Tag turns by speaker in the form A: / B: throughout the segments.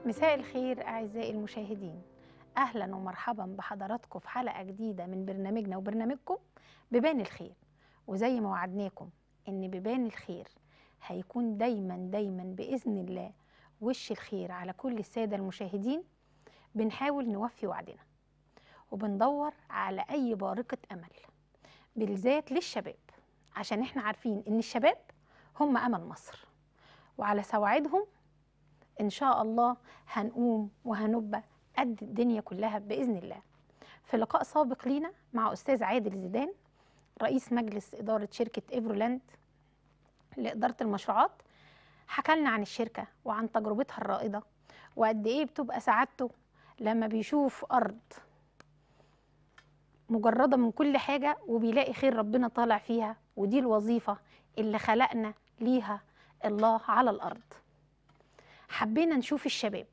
A: مساء الخير أعزائي المشاهدين أهلا ومرحبا بحضراتكم في حلقة جديدة من برنامجنا وبرنامجكم بيبان الخير وزي ما وعدناكم إن بيبان الخير هيكون دايما دايما بإذن الله وش الخير على كل السادة المشاهدين بنحاول نوفي وعدنا وبندور على أي بارقة أمل بالذات للشباب عشان احنا عارفين إن الشباب هم أمل مصر وعلى سواعدهم إن شاء الله هنقوم وهنبقى قد الدنيا كلها بإذن الله في لقاء سابق لينا مع أستاذ عادل زيدان رئيس مجلس إدارة شركة إيفرولاند لإدارة المشروعات حكى لنا عن الشركة وعن تجربتها الرائدة وقد إيه بتبقى سعادته لما بيشوف أرض مجردة من كل حاجة وبيلاقي خير ربنا طالع فيها ودي الوظيفة اللي خلقنا ليها الله على الأرض حبينا نشوف الشباب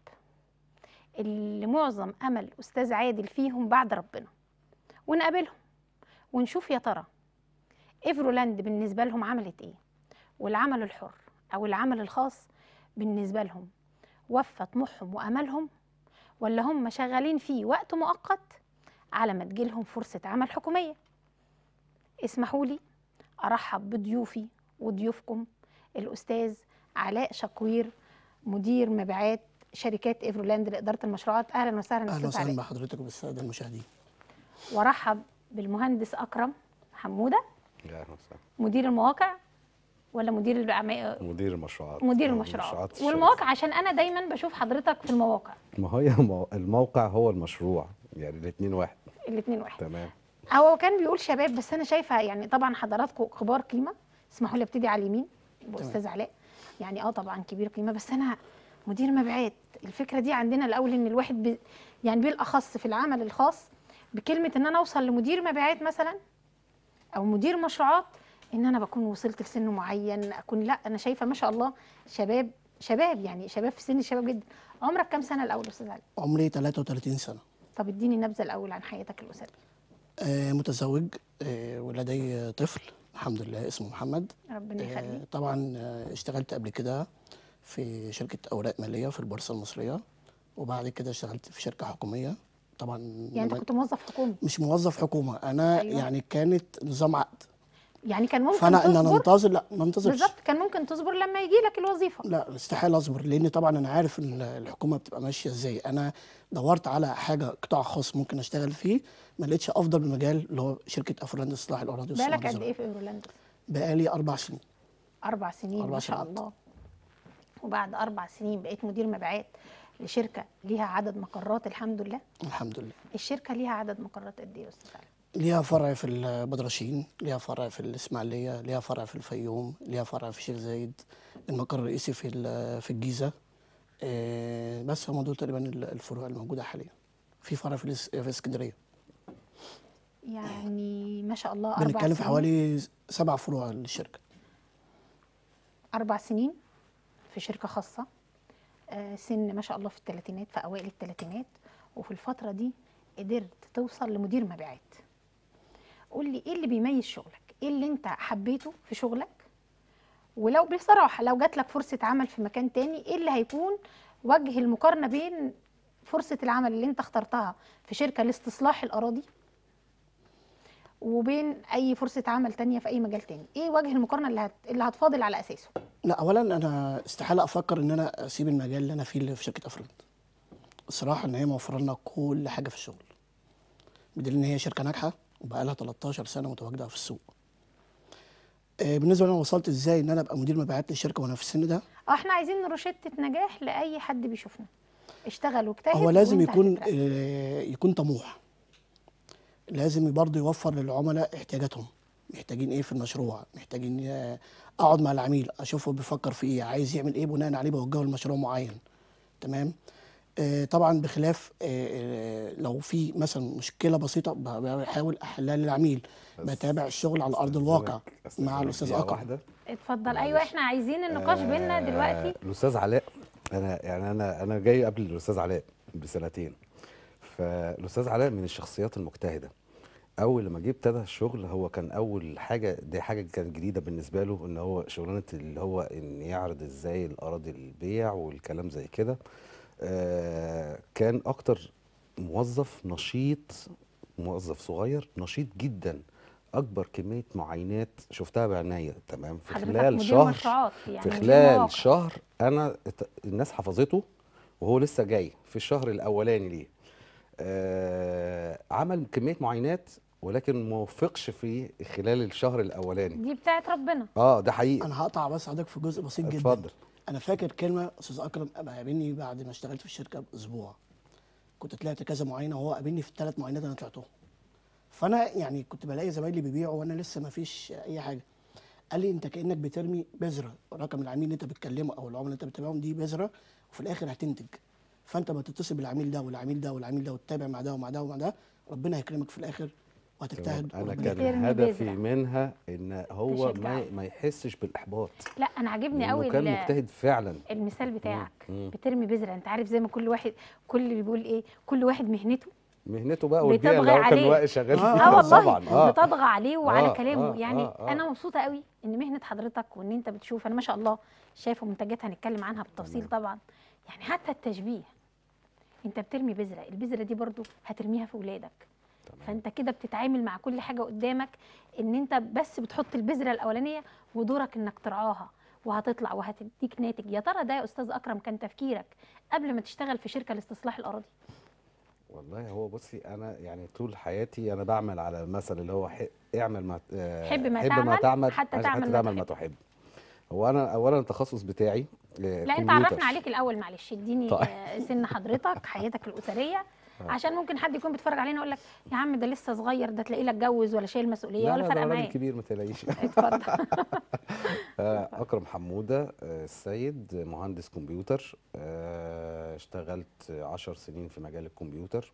A: اللي معظم أمل أستاذ عادل فيهم بعد ربنا ونقابلهم ونشوف يا ترى إيفرولاند بالنسبة لهم عملت إيه والعمل الحر أو العمل الخاص بالنسبة لهم وفى طموحهم وأملهم ولا هم شغالين فيه وقت مؤقت على ما تجيلهم فرصة عمل حكومية اسمحوا لي أرحب بضيوفي وضيوفكم الأستاذ علاء شقوير مدير مبيعات شركات ايفرولاند لاداره المشروعات اهلا وسهلا
B: اهلا
A: استاذ
B: وسهلا
A: علاء
B: بحضرتك وبالساده المشاهدين
A: وارحب بالمهندس اكرم حموده
C: يا اهلا وسهلا
A: مدير المواقع ولا مدير الأعمال-
C: مدير المشروعات
A: مدير
C: أو
A: المشروعات
C: الشركة.
A: والمواقع عشان انا دايما بشوف حضرتك في المواقع
C: ما هي مو- الموقع هو المشروع يعني الاثنين واحد
A: الاثنين واحد
C: تمام
A: هو كان بيقول شباب بس انا شايفه يعني طبعا حضراتكم كبار قيمه اسمحوا لي ابتدي على اليمين باستاذ علاء يعني اه طبعا كبير قيمه بس انا مدير مبيعات الفكره دي عندنا الاول ان الواحد بي يعني بالاخص في العمل الخاص بكلمه ان انا اوصل لمدير مبيعات مثلا او مدير مشروعات ان انا بكون وصلت لسن معين اكون لا انا شايفه ما شاء الله شباب شباب يعني شباب في سن الشباب جدا عمرك كام سنه الاول يا استاذ علي
B: عمري 33 سنه
A: طب اديني نبذه الاول عن حياتك الاسريه
B: آه متزوج آه ولدي طفل الحمد لله اسمه محمد
A: ربنا
B: آه
A: يخليك
B: طبعا آه اشتغلت قبل كده في شركه اوراق ماليه في البورصه المصريه وبعد كده اشتغلت في شركه حكوميه طبعا
A: يعني انت
B: لما-
A: كنت موظف حكومي
B: مش موظف حكومه انا
A: أيوة.
B: يعني كانت نظام عقد
A: يعني كان ممكن
B: فانا ان انا
A: تصبر
B: انتظر لا ما انتظرش
A: بالظبط كان ممكن تصبر لما يجي لك الوظيفه
B: لا استحاله اصبر لان طبعا انا عارف ان الحكومه بتبقى ماشيه ازاي انا دورت على حاجه قطاع خاص ممكن اشتغل فيه ما لقيتش افضل من مجال اللي هو شركه افرلاند اصلاح الاراضي
A: بالك
B: والصناعة
A: قد ايه في ايرلندا
B: بقالي اربع سنين
A: اربع سنين
B: أربع
A: ما شاء
B: سنوات.
A: الله وبعد اربع سنين بقيت مدير مبيعات لشركه ليها عدد مقرات الحمد لله
B: الحمد لله
A: الشركه ليها عدد مقرات قد ايه يا استاذ علي
B: ليها فرع في البدرشين ليها فرع في الاسماعيليه ليها فرع في الفيوم ليها فرع في الشيخ زايد المقر الرئيسي في ال- في الجيزه آه، بس هم دول تقريبا الفروع الموجوده حاليا في فرع في الاس- في اسكندريه
A: يعني ما شاء الله اربع
B: بنتكلم في
A: سنين
B: حوالي سبع فروع للشركه
A: اربع سنين في شركه خاصه آه، سن ما شاء الله في الثلاثينات في اوائل الثلاثينات وفي الفتره دي قدرت توصل لمدير مبيعات قول لي ايه اللي بيميز شغلك ايه اللي انت حبيته في شغلك ولو بصراحه لو جات لك فرصه عمل في مكان تاني ايه اللي هيكون وجه المقارنه بين فرصه العمل اللي انت اخترتها في شركه لاستصلاح الاراضي وبين اي فرصه عمل تانية في اي مجال تاني ايه وجه المقارنه اللي هت... اللي هتفاضل على اساسه
B: لا اولا انا استحاله افكر ان انا اسيب المجال اللي انا فيه اللي في شركه افراد الصراحه ان هي موفره لنا كل حاجه في الشغل بدليل ان هي شركه ناجحه وبقى لها 13 سنه متواجده في السوق آه، بالنسبه لي انا وصلت ازاي ان انا ابقى مدير مبيعات للشركه وانا في السن ده
A: اه احنا عايزين روشتة نجاح لأي حد بيشوفنا اشتغل واجتهد
B: هو لازم
A: وانت
B: يكون
A: هتترقى.
B: آه، يكون طموح لازم برضه يوفر للعملاء احتياجاتهم محتاجين ايه في المشروع محتاجين آه، اقعد مع العميل اشوفه بيفكر في ايه عايز يعمل ايه بناء عليه بوجهه لمشروع معين تمام آه، طبعا بخلاف آه، آه، لو في مثلا مشكله بسيطه ب- بحاول احلها للعميل
C: بس
B: بتابع الشغل على ارض
C: أستاذنك-
B: الواقع مع
C: أستاذنك
B: الاستاذ
C: دقيقة
B: اكرم
C: واحدة.
A: اتفضل
C: معلش.
A: ايوه احنا عايزين النقاش بينا
C: آه،
A: دلوقتي
C: الاستاذ علاء انا يعني انا انا جاي قبل الاستاذ علاء بسنتين فالاستاذ علاء من الشخصيات المجتهده اول لما جه ابتدى الشغل هو كان اول حاجه دي حاجه كانت جديده بالنسبه له ان هو شغلانه اللي هو ان يعرض ازاي الاراضي البيع والكلام زي كده آه كان اكتر موظف نشيط موظف صغير نشيط جدا اكبر كميه معاينات شفتها بعناية تمام في
A: حضرتك
C: خلال
A: مدير
C: شهر
A: مشروعات يعني
C: في
A: مدير
C: خلال
A: مواقع.
C: شهر انا ات- الناس حفظته وهو لسه جاي في الشهر الاولاني ليه آه عمل كميه معاينات ولكن ما وفقش في خلال الشهر الاولاني
A: دي بتاعت ربنا
C: اه ده حقيقي
B: انا هقطع بس حضرتك في جزء بسيط جدا
C: اتفضل
B: انا فاكر كلمه استاذ اكرم قابلني بعد ما اشتغلت في الشركه باسبوع كنت طلعت كذا معاينه وهو قابلني في الثلاث معاينات انا طلعتهم فانا يعني كنت بلاقي زمايلي بيبيعوا وانا لسه ما فيش اي حاجه قال لي انت كانك بترمي بذره رقم العميل اللي انت بتكلمه او العملاء اللي انت بتتابعهم دي بذره وفي الاخر هتنتج فانت ما تتصل بالعميل ده والعميل ده والعميل ده وتتابع مع ده ومع ده ومع ده ربنا هيكرمك في الاخر وهتجتهد
C: انا
B: وربنا
C: كان
B: يكرمك.
A: ترمي
C: هدفي
A: بذرة.
C: منها ان هو ما
A: تشجعه.
C: ما يحسش بالاحباط
A: لا انا عاجبني
C: لانه
A: قوي
C: كان
A: ال-
C: مجتهد فعلا
A: المثال بتاعك
C: مم.
A: بترمي بذره انت عارف زي ما كل واحد كل اللي بيقول ايه كل واحد مهنته
C: مهنته بقى والبيئه اللي
A: بتطغى
C: هو كان
A: عليه.
C: واقف شغال
B: آه،
C: فيها
A: اه والله
C: طبعا اه
A: بتطغى عليه وعلى
C: آه،
A: كلامه
C: آه،
A: يعني
C: آه، آه.
A: انا مبسوطه قوي ان مهنه حضرتك وان انت بتشوف انا ما شاء الله شايفه منتجات هنتكلم عنها بالتفصيل طبعا يعني حتى التشبيه انت بترمي بذره البذره دي برضو هترميها في ولادك
C: تمام.
A: فانت كده بتتعامل مع كل حاجه قدامك ان انت بس بتحط البذره الاولانيه ودورك انك ترعاها وهتطلع وهتديك ناتج يا ترى ده يا استاذ اكرم كان تفكيرك قبل ما تشتغل في شركه لاستصلاح الاراضي
C: والله هو بصي انا يعني طول حياتي انا بعمل على المثل اللي هو ح- اعمل ما آه،
A: حب ما
C: حب
A: تعمل
C: ما تعمل
A: حتى
C: عشان
A: تعمل ما
C: تعمل ما
A: تحب.
C: تحب هو انا اولا التخصص بتاعي آه،
A: لا انت
C: كمبيوتر.
A: عرفنا عليك الاول معلش اديني
C: طيب.
A: آه، سن حضرتك حياتك الاسريه عشان ممكن حد يكون بيتفرج علينا يقول لك يا عم ده لسه صغير ده تلاقيه لا اتجوز ولا شايل مسؤوليه
C: لا
A: ولا
C: لا
A: فارقه
C: ده راجل
A: معاه
C: كبير ما تقلقيش
A: اتفضل
C: آه، اكرم حموده آه، السيد مهندس كمبيوتر آه، اشتغلت عشر سنين في مجال الكمبيوتر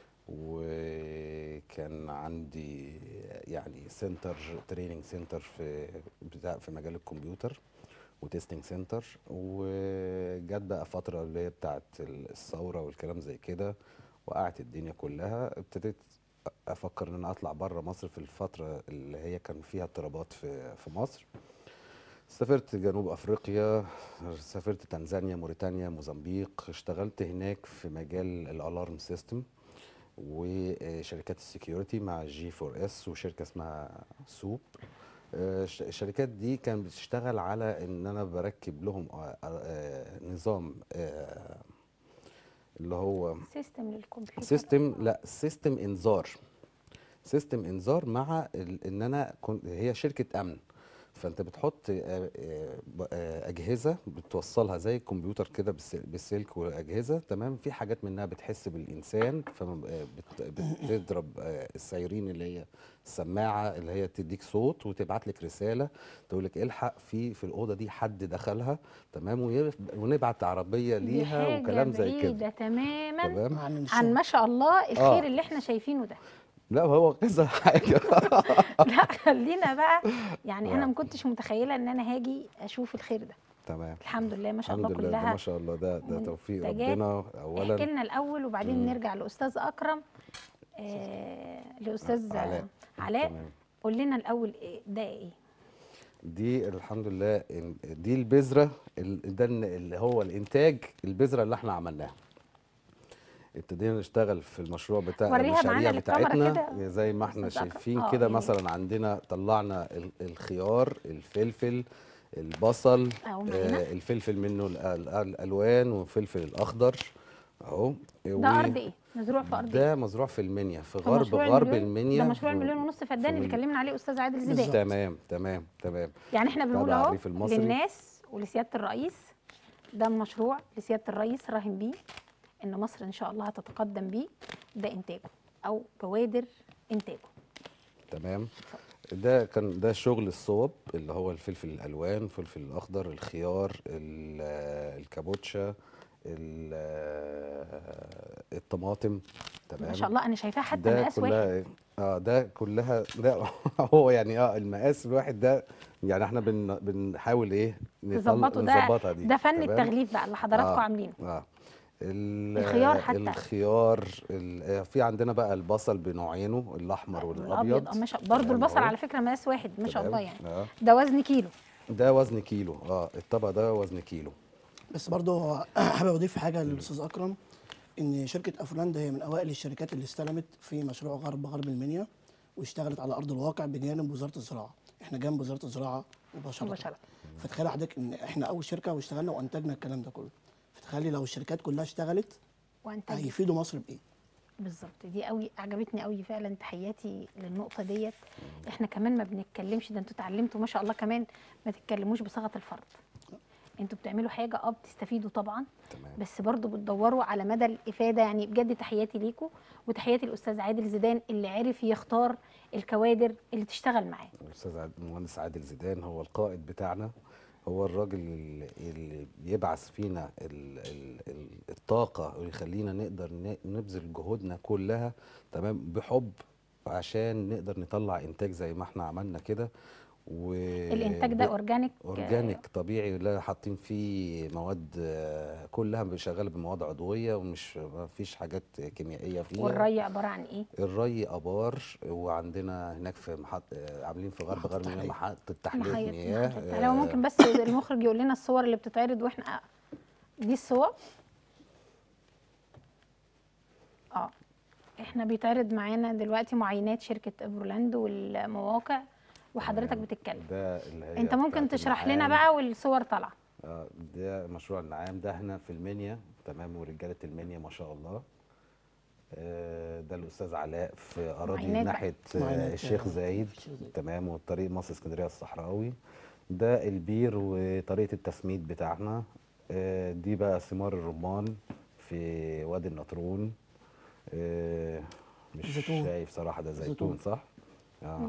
C: وكان عندي يعني سنتر تريننج سنتر في بتاع في مجال الكمبيوتر وتستنج سنتر وجت بقى فتره اللي هي بتاعت الثوره والكلام زي كده وقعت الدنيا كلها ابتديت افكر ان انا اطلع بره مصر في الفتره اللي هي كان فيها اضطرابات في في مصر سافرت جنوب افريقيا سافرت تنزانيا موريتانيا موزمبيق اشتغلت هناك في مجال الالارم سيستم وشركات السكيورتي مع جي 4 اس وشركه اسمها سوب آه، الش- الشركات دي كانت بتشتغل على ان انا بركب لهم آه، آه، نظام آه، اللي هو
A: سيستم للكمبيوتر
C: سيستم لا سيستم انذار سيستم انذار مع ال- ان انا كنت هي شركه امن فانت بتحط آه، آه، ب- آه، اجهزه بتوصلها زي الكمبيوتر كده بالس- بالسلك واجهزه تمام في حاجات منها بتحس بالانسان فبتضرب السيرين اللي هي السماعه اللي هي تديك صوت وتبعت لك رساله تقول لك الحق في في الاوضه دي حد دخلها تمام ويب- ونبعت عربيه
A: دي
C: ليها
A: حاجة
C: وكلام زي كده
A: بعيدة تماما
C: تمام
B: عن
A: عن
B: الإنسان.
A: ما شاء الله الخير
C: آه.
A: اللي احنا شايفينه ده
C: لا هو كذا حاجه
A: لا خلينا بقى يعني انا
C: آه.
A: ما كنتش متخيله ان انا هاجي اشوف الخير ده
C: تمام
A: الحمد لله ما شاء
C: الحمد
A: الله
C: لله ده
A: كلها
C: ما شاء الله ده ده توفيق
A: منتجات.
C: ربنا
A: احكي
C: اولا
A: لنا الاول وبعدين
C: مم.
A: نرجع لاستاذ اكرم آه لاستاذ
C: علاء.
A: علاء
C: تمام.
A: قول لنا الاول إيه ده ايه
C: دي الحمد لله إن- دي البذره ال- ده الن- اللي هو الانتاج البذره اللي احنا عملناها ابتدينا نشتغل في المشروع بتاع
A: وريها معانا
C: المشاريع
A: للكاميرا
C: بتاعتنا
A: كده
C: زي ما احنا
A: أستاذ أكرم.
C: شايفين
A: آه،
C: كده
A: يعني.
C: مثلا عندنا طلعنا ال- الخيار الفلفل البصل
A: أهو معانا.
C: آه الفلفل منه ال- ال- الالوان والفلفل الاخضر اهو
A: ده
C: و-
A: ارض ايه مزروع في ارض ايه
C: ده مزروع في المنيا في
A: في
C: غرب
A: مشروع
C: غرب
A: المليون؟
C: المنيا
A: ده مشروع
C: في-
A: المليون ونص فدان اللي
C: في-
A: كلمنا عليه استاذ عادل
B: بالظبط.
A: زيدان
C: تمام تمام تمام
A: يعني احنا بنقول
C: تبع
A: اهو
C: الريف المصري.
A: للناس ولسياده الرئيس ده مشروع لسياده الرئيس راهن بيه ان مصر ان شاء الله هتتقدم بيه ده انتاجه او بوادر انتاجه
C: تمام ده كان ده شغل الصوب اللي هو الفلفل الالوان الفلفل الاخضر الخيار ال- الكابوتشا ال- الطماطم تمام
A: ما شاء الله انا شايفاها حتى
C: ده
A: مقاس واحد
C: كلها إيه؟ اه ده كلها ده هو يعني اه المقاس الواحد ده يعني احنا بن بنحاول ايه نطلع-
A: تظبطوا ده
C: نظبطها دي
A: ده فن
C: تمام؟
A: التغليف بقى اللي حضراتكم
C: آه.
A: عاملينه
C: اه ال-
A: الخيار حتى.
C: الخيار ال- آه، في عندنا بقى البصل بنوعينه الاحمر والابيض
A: اه ما شاء برضه
C: تمام
A: البصل
C: أهو.
A: على فكره مقاس واحد ما شاء
C: تمام.
A: الله يعني
C: آه.
A: ده وزن كيلو
C: ده وزن كيلو اه الطبق ده وزن كيلو
B: بس برضه حابب اضيف حاجه للاستاذ اكرم ان شركه افرلاند هي من اوائل الشركات اللي استلمت في مشروع غرب غرب المنيا واشتغلت على ارض الواقع بجانب وزاره الزراعه احنا جنب وزاره الزراعه مباشره
A: مباشرة.
B: فتخيل حضرتك ان احنا اول شركه واشتغلنا وانتجنا الكلام ده كله فتخيلي لو الشركات كلها اشتغلت
A: وانت
B: هيفيدوا مصر بايه
A: بالظبط دي قوي عجبتني قوي فعلا تحياتي للنقطه ديت احنا كمان ما بنتكلمش ده انتوا اتعلمتوا ما شاء الله كمان ما تتكلموش بصيغه الفرد انتوا بتعملوا حاجه اه بتستفيدوا طبعا
C: تمام
A: بس برضو بتدوروا على مدى الافاده يعني بجد تحياتي ليكم وتحياتي الاستاذ عادل زيدان اللي عرف يختار الكوادر اللي تشتغل معاه
C: الاستاذ عاد- المهندس عادل زيدان هو القائد بتاعنا هو الراجل اللي- اللي بيبعث فينا ال- ال- ال- الطاقه ويخلينا نقدر ن- نبذل جهودنا كلها تمام بحب عشان نقدر نطلع انتاج زي ما احنا عملنا كده و
A: الانتاج ده
C: ب-
A: اورجانيك
C: اورجانيك طبيعي لا حاطين فيه مواد آه، كلها شغاله بمواد عضويه ومش ما فيش حاجات كيميائيه فيها
A: والري عباره عن ايه
C: الري ابار وعندنا هناك في محط آه، عاملين في غرب
B: محطة
C: غرب
B: تحلية.
C: محطه تحليه
A: محيط
C: مياه
A: محيط. لو ممكن بس المخرج يقول لنا الصور اللي بتتعرض واحنا دي الصور اه احنا بيتعرض معانا دلوقتي معاينات شركه افرولاند والمواقع وحضرتك
C: تمام.
A: بتتكلم
C: ده اللي هي
A: انت ممكن
C: بتاعت
A: تشرح لنا
C: النعام.
A: بقى والصور طالعه
C: آه، ده مشروع النعام ده احنا في المنيا تمام ورجاله المنيا ما شاء الله آه، ده الاستاذ علاء في اراضي
A: معاينات بقى.
C: ناحيه آه،
B: معاينات،
C: الشيخ
B: آه،
C: زايد
B: الشيخ زايد.
C: تمام والطريق مصر اسكندريه الصحراوي ده البير وطريقه التسميد بتاعنا آه، دي بقى ثمار الرمان في وادي النطرون آه، مش
B: زيتون.
C: شايف صراحه ده زيتون,
B: زيتون.
C: صح؟ اه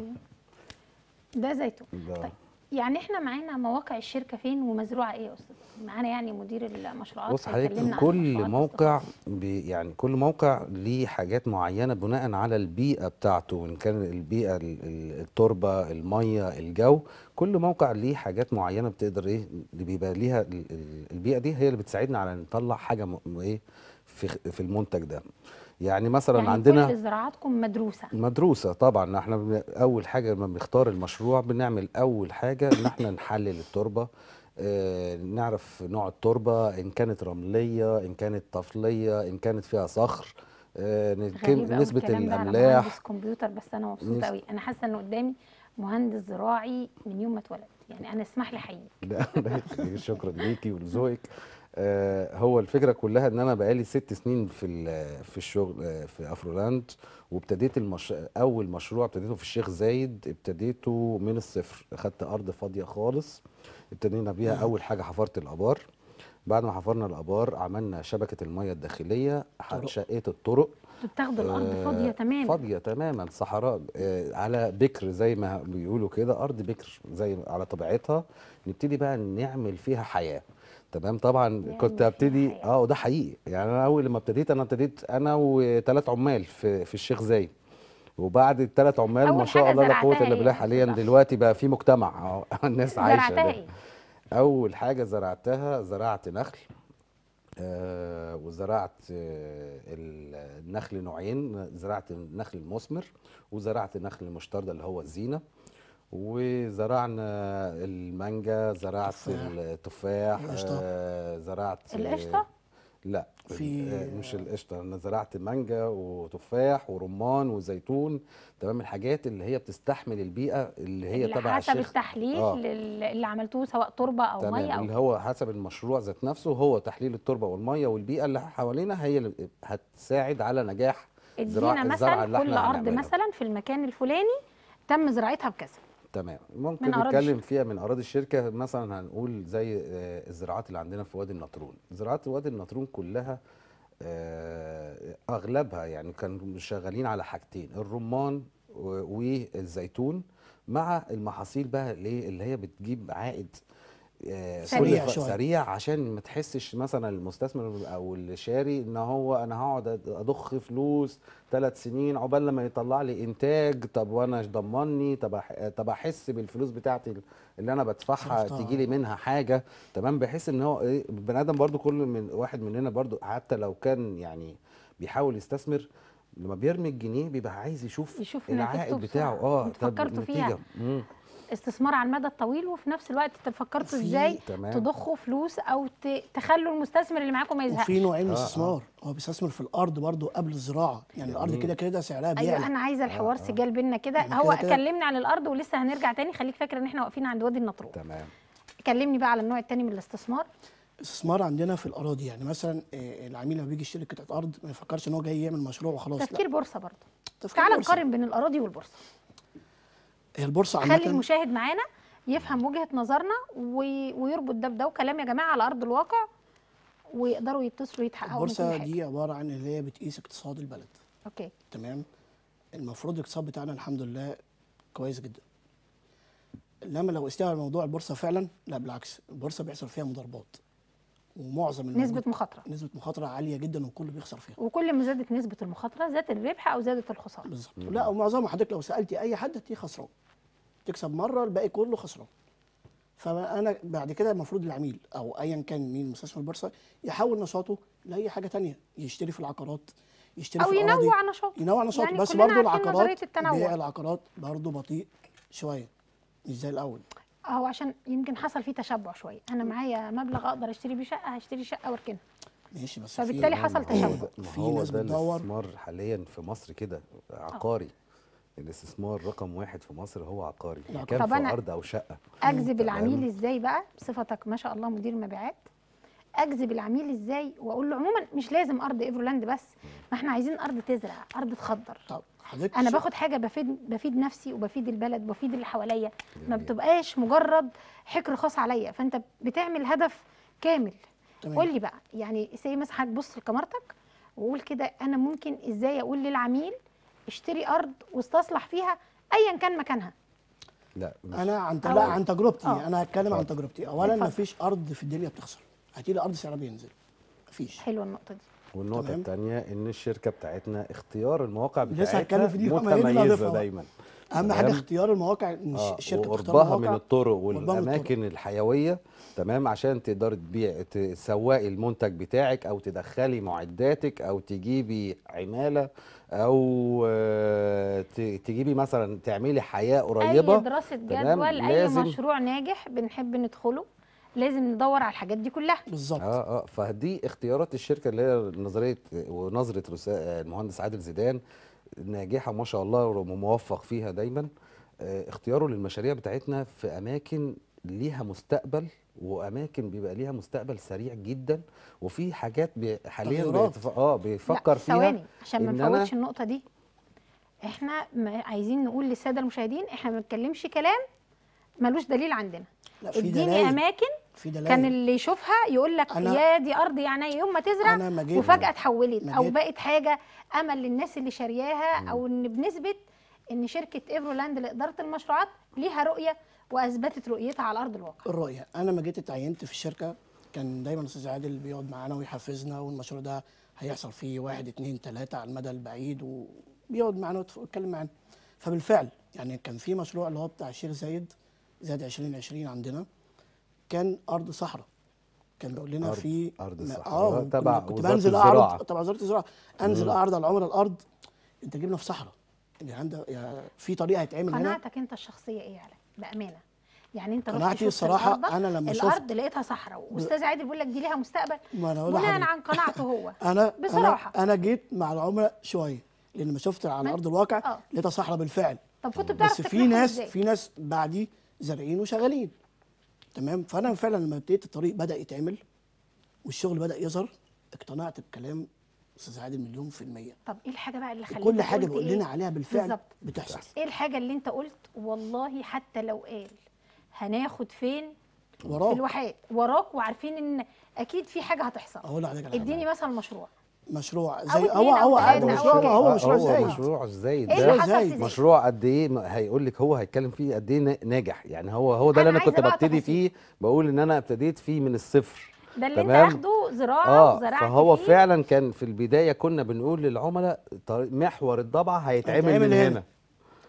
A: ده زيتون
C: ده
A: طيب يعني احنا معانا مواقع الشركه فين ومزروعه ايه يا استاذ معانا يعني مدير المشروعات
C: بص حضرتك
A: هيكلمنا عن
C: كل
A: المشروعات
C: موقع
A: باستفاضة.
C: بي يعني كل موقع ليه حاجات معينه بناء على البيئه بتاعته ان كان البيئه ال- ال- التربه الميه الجو كل موقع ليه حاجات معينه بتقدر ايه اللي بيبقى ليها ال- ال- البيئه دي هي اللي بتساعدنا على نطلع حاجه م- م- ايه في خ- في المنتج ده يعني مثلا
A: يعني
C: عندنا
A: كل زراعاتكم مدروسه
C: مدروسة طبعا احنا بن- اول حاجة لما بنختار المشروع بنعمل اول حاجة ان احنا نحلل التربة اه نعرف نوع التربة ان كانت رملية ان كانت طفلية ان كانت فيها صخر اه نك-
A: غريب أوي
C: نسبة
A: الكلام ده على
C: الاملاح
A: مهندس كمبيوتر بس انا مبسوطه
C: نس-
A: قوي انا حاسه ان قدامي مهندس زراعي من يوم ما اتولد يعني انا اسمح لي احييك
C: لا لا يخليك، شكرا ليكي ولذوقك آه هو الفكره كلها ان انا بقالي ست سنين في ال- في الشغل آه، في افرولاند وابتديت المش... اول مشروع ابتديته في الشيخ زايد ابتديته من الصفر اخدت ارض فاضيه خالص ابتدينا بيها اول حاجه حفرت الابار بعد ما حفرنا الابار عملنا شبكه الميه الداخليه ح-
B: طرق.
C: شقيت الطرق
A: انتوا بتاخدوا الارض
C: آه،
A: فاضيه تماما
C: فاضيه تماما صحراء آه، على بكر زي ما بيقولوا كده ارض بكر زي على طبيعتها نبتدي بقى نعمل فيها حياه تمام طبعا
A: نعمل
C: كنت
A: فيها
C: ابتدي
A: حياة.
C: اه وده حقيقي يعني انا اول لما ابتديت انا ابتديت انا وثلاث عمال في في الشيخ زايد وبعد الثلاث عمال
A: أول
C: ما شاء
A: حاجة
C: الله لا قوه
A: زرعتها
C: الا
A: إيه
C: بالله
A: يا
C: حاليا
A: أستاذ
C: دلوقتي بقى في مجتمع آه، الناس عايشه
A: زرعتها
C: ده.
A: ايه
C: اول حاجه زرعتها زرعت نخل آه وزرعت آه ال- النخل نوعين زرعت النخل المثمر وزرعت النخل المشترد اللي هو الزينه وزرعنا المانجا زرعت
B: تفاح.
C: التفاح
B: القشطة.
C: آه زرعت
A: القشطة؟
C: لا
B: في-
C: آه، مش القشطه انا زرعت مانجا وتفاح ورمان وزيتون تمام الحاجات اللي هي بتستحمل البيئه اللي هي
A: اللي
C: تبع
A: حسب
C: الشيخ
A: التحليل
C: آه.
A: لل- اللي عملتوه سواء تربه او
C: تمام
A: ميه او
C: اللي هو حسب المشروع ذات نفسه هو تحليل التربه والميه والبيئه اللي حوالينا هي اللي هتساعد على نجاح
A: ادينا
C: الزراعه
A: مثلا
C: اللي
A: كل
C: احنا
A: ارض
C: هنعملها.
A: مثلا في المكان الفلاني تم زراعتها بكذا
C: تمام ممكن
A: من أراضي
C: نتكلم
A: الشركة.
C: فيها من اراضي الشركه مثلا هنقول زي آه، الزراعات اللي عندنا في وادي النطرون زراعات وادي النطرون كلها آه، اغلبها يعني كانوا شغالين على حاجتين الرمان و- والزيتون مع المحاصيل بقى اللي اللي هي بتجيب عائد آه،
A: سريع
C: كل ف-
B: شوية.
C: سريع عشان ما تحسش مثلا المستثمر او الشاري ان هو انا هقعد اضخ فلوس ثلاث سنين عقبال لما يطلع لي انتاج طب وانا ايش ضمني طب أح- طب احس بالفلوس بتاعتي اللي انا بدفعها
B: صرفتها.
C: تيجي لي منها حاجه تمام بحيث ان هو ايه البني ادم برضو كل من واحد مننا برضو حتى لو كان يعني بيحاول يستثمر لما بيرمي الجنيه بيبقى عايز يشوف,
A: يشوف
C: العائد
A: نتيجته
C: بتاعه
A: بسرعة.
C: اه
A: انتوا
C: طب
A: فكرتوا فيها.
C: النتيجة. مم.
A: استثمار على المدى الطويل وفي نفس الوقت تفكرتوا
B: في-
A: ازاي
C: تمام.
A: تضخوا فلوس او ت- تخلوا المستثمر اللي معاكم ما يزهقش
B: وفي نوعين من
C: آه، آه.
B: الاستثمار هو بيستثمر في الارض برضه قبل الزراعه يعني الارض
C: جميل.
B: كده كده سعرها
A: ايوه
B: بيعلى
A: انا عايزه الحوار
C: آه.
A: سجال بينا كده
B: يعني
A: هو
B: كده كده.
A: كلمني عن الارض ولسه هنرجع تاني خليك فاكر ان احنا واقفين عند وادي النطرون
C: تمام
A: كلمني بقى على النوع التاني من الاستثمار
B: الاستثمار عندنا في الاراضي يعني مثلا آه، العميل لما بيجي يشتري قطعه ارض ما يفكرش ان هو جاي يعمل مشروع وخلاص
A: تفكير بورصه برضه
B: تفكير
A: تعال
B: بورصة.
A: نقارن بين الاراضي والبورصه
B: هي البورصه
A: خلي
B: عامه
A: المشاهد معانا يفهم وجهه نظرنا وي... ويربط ده بده وكلام يا جماعه على ارض الواقع ويقدروا يتصلوا يتحققوا من
B: البورصه
A: كل حاجة.
B: دي عباره عن اللي هي بتقيس اقتصاد البلد
A: اوكي
B: تمام المفروض الاقتصاد بتاعنا الحمد لله كويس جدا انما لو استوعب موضوع البورصه فعلا لا بالعكس البورصه بيحصل فيها مضاربات ومعظم
A: نسبه
B: الموجود-
A: مخاطره
B: نسبه مخاطره عاليه جدا والكل بيخسر فيها
A: وكل ما زادت نسبه المخاطره زاد الربح او زادت الخساره
B: بالظبط لا ومعظمها حضرتك لو سالتي اي حد هتلاقيه خسران تكسب مره الباقي كله خسران فانا بعد كده المفروض العميل او ايا كان مين مستثمر البورصه يحول نشاطه لاي حاجه تانية يشتري في العقارات يشتري
A: او
B: في الأراضي.
A: ينوع نشاطه
B: ينوع نشاطه
A: يعني
B: بس
A: كلنا
B: برضه
A: عارفين نظرية
B: العقارات
A: التنوع.
B: بيع العقارات برضه بطيء شويه مش زي الاول
A: هو عشان يمكن حصل فيه تشبع شويه انا معايا مبلغ اقدر اشتري بيه شقه هشتري شقه واركنها
B: ماشي بس
A: فبالتالي
B: في
A: حصل
C: ما هو
A: تشابه.
C: ده- ما
B: في
C: هو
B: ناس
C: ده
B: بتدور
C: الاستثمار حاليا في مصر كده عقاري الاستثمار رقم واحد في مصر هو عقاري
B: العقار.
C: كان
A: طب
C: في
A: أنا-
C: ارض او شقه
A: اجذب
C: تمام.
A: العميل ازاي بقى بصفتك ما شاء الله مدير مبيعات اجذب العميل ازاي واقول له عموما مش لازم ارض ايفرولاند بس ما احنا عايزين ارض تزرع ارض تخضر
B: طب حضرتك
A: انا
B: شو-
A: باخد حاجه بفيد بفيد نفسي وبفيد البلد وبفيد اللي حواليا ما
C: جميل.
A: بتبقاش مجرد حكر خاص عليا فانت بتعمل هدف كامل
B: تمام.
A: قول لي بقى يعني زي مثلا حضرتك بص لكاميرتك وقول كده انا ممكن ازاي اقول للعميل اشتري ارض واستصلح فيها ايا كان مكانها
C: لا مش
B: انا عن
A: أو-
B: لا عن تجربتي
A: آه.
B: انا هتكلم عن
C: اتفضل.
B: تجربتي اولا
A: اتفضل.
B: مفيش ارض في الدنيا بتخسر هاتي لي ارض سعرها بينزل مفيش
A: حلوه النقطه دي
C: والنقطة
B: تمام.
C: الثانية إن الشركة بتاعتنا اختيار المواقع
B: لسه
C: بتاعتها
B: هتكلم في دي بقى، ما هي دي اللي
C: متميزة
B: هضيفها بقى.
C: دايما
B: اهم حاجه
C: تمام؟
B: اختيار المواقع ان
C: آه
B: الشركه تختار
C: وقربها من
B: مواقع
C: الطرق
B: وقربها من الطرق.
C: والأماكن الحيوية تمام عشان تقدري تبيع تسوقي المنتج بتاعك أو تدخلي معداتك أو تجيبي عمالة أو آه، ت- تجيبي مثلا تعملي حياة قريبة
A: اي دراسه
C: تمام؟
A: جدوى لاي
C: لازم-
A: مشروع ناجح بنحب ندخله لازم ندور على الحاجات دي كلها
B: بالظبط
C: اه اه فدي اختيارات الشركه اللي هي نظريه ونظره رسا- المهندس عادل زيدان ناجحه ما شاء الله وموفق فيها دايما آه، اختياره للمشاريع بتاعتنا في اماكن ليها مستقبل واماكن بيبقى ليها مستقبل سريع جدا وفي حاجات بي حاليا
B: تغيرات.
C: بيتف... اه بيفكر
A: لا
C: فيها
A: ثواني عشان ما
C: إن أنا-
A: نفوتش النقطه دي احنا ما عايزين نقول للساده المشاهدين احنا ما بنتكلمش كلام ملوش دليل عندنا
B: لا في
A: اديني
B: دلائل
A: اماكن
B: في دلائل
A: كان اللي يشوفها يقول لك
B: أنا-
A: يا دي ارض يعني يوم ما تزرع
B: أنا ما جيت-
A: وفجاه اتحولت
B: ما
A: او
B: جيت-
A: بقت حاجه امل للناس اللي شارياها او ان بنسبه ان شركه ايفرولاند لاداره المشروعات ليها رؤيه واثبتت رؤيتها على ارض الواقع
B: الرؤيه انا ما جيت اتعينت في الشركه كان دايما الاستاذ عادل بيقعد معانا ويحفزنا والمشروع ده هيحصل فيه واحد اتنين تلاته على المدى البعيد وبيقعد معانا ويتف- ويتكلم معانا فبالفعل يعني كان في مشروع اللي هو بتاع الشيخ زايد زايد 2020 عندنا كان ارض صحراء كان بيقول لنا
C: أرض-
B: في
C: أرض
B: ما-
C: صحراء
B: اه
C: تبع
B: كنت
C: وزارة
B: بنزل
C: الزراعة.
B: اعرض تبع وزاره الزراعه انزل اعرض على العملاء الارض انت جبنا في صحراء يعني عندك يعني في طريقه هيتعمل هنا
A: قناعتك انت الشخصيه ايه على بامانه يعني انت رحت
B: قناعتي
A: شفت
B: الصراحة
A: الأرض،
B: أنا لما شفت-
A: الارض لقيتها صحراء واستاذ عادل بيقول لك دي ليها مستقبل
B: ما أنا أقول
A: بناء
B: لحضرتك.
A: عن قناعته هو
B: انا
A: بصراحة.
B: انا انا جيت مع العملاء شويه لان ما شفت على
A: ما-
B: ارض الواقع
A: آه.
B: لقيتها صحراء بالفعل
A: طب كنت بتعرف
B: بس في
A: تقنعهم
B: ناس
A: إزاي؟
B: في ناس بعدي زارعين وشغالين تمام فانا فعلا لما ابتديت الطريق بدا يتعمل والشغل بدا يظهر اقتنعت بكلام استاذ عادل مليون في الميه
A: طب ايه الحاجه بقى اللي خلتك
B: كل حاجه
A: قلت
B: بيقول
A: إيه؟
B: لنا عليها بالفعل
A: بالظبط.
B: بتحصل
A: ايه الحاجه اللي انت قلت والله حتى لو قال هناخد فين في
B: وراه
A: الواحات وراك وعارفين ان اكيد في حاجه هتحصل
B: اقول لحضرتك على
A: اديني
B: حاجة.
A: مثلا مشروع
B: مشروع
A: أو
B: زي
A: اتنين
B: هو
A: أو
B: هو
A: تلاتة
B: هو
A: أو
B: مشروع
A: كده.
B: هو
C: آه،
B: مشروع
C: هو
B: زي
C: مشروع زايد
A: ايه
C: ده
A: اللي حصل
B: زايد.
A: فيه زي
C: مشروع قد ايه م- هيقول لك هو هيتكلم فيه قد ايه نا- ناجح يعني هو هو ده
A: أنا
C: اللي انا كنت
A: عايزة بقى
C: ببتدي
A: تفاصيل.
C: فيه بقول ان انا ابتديت فيه من الصفر
A: ده اللي
C: تمام.
A: انت اخده زراعه
C: اه
A: وزرعت
C: فهو
A: فيه
C: فعلا كان في البدايه كنا بنقول للعملاء طريق- محور الضبعه هيتعمل
B: هيتعمل
C: من
B: هنا.
C: هنا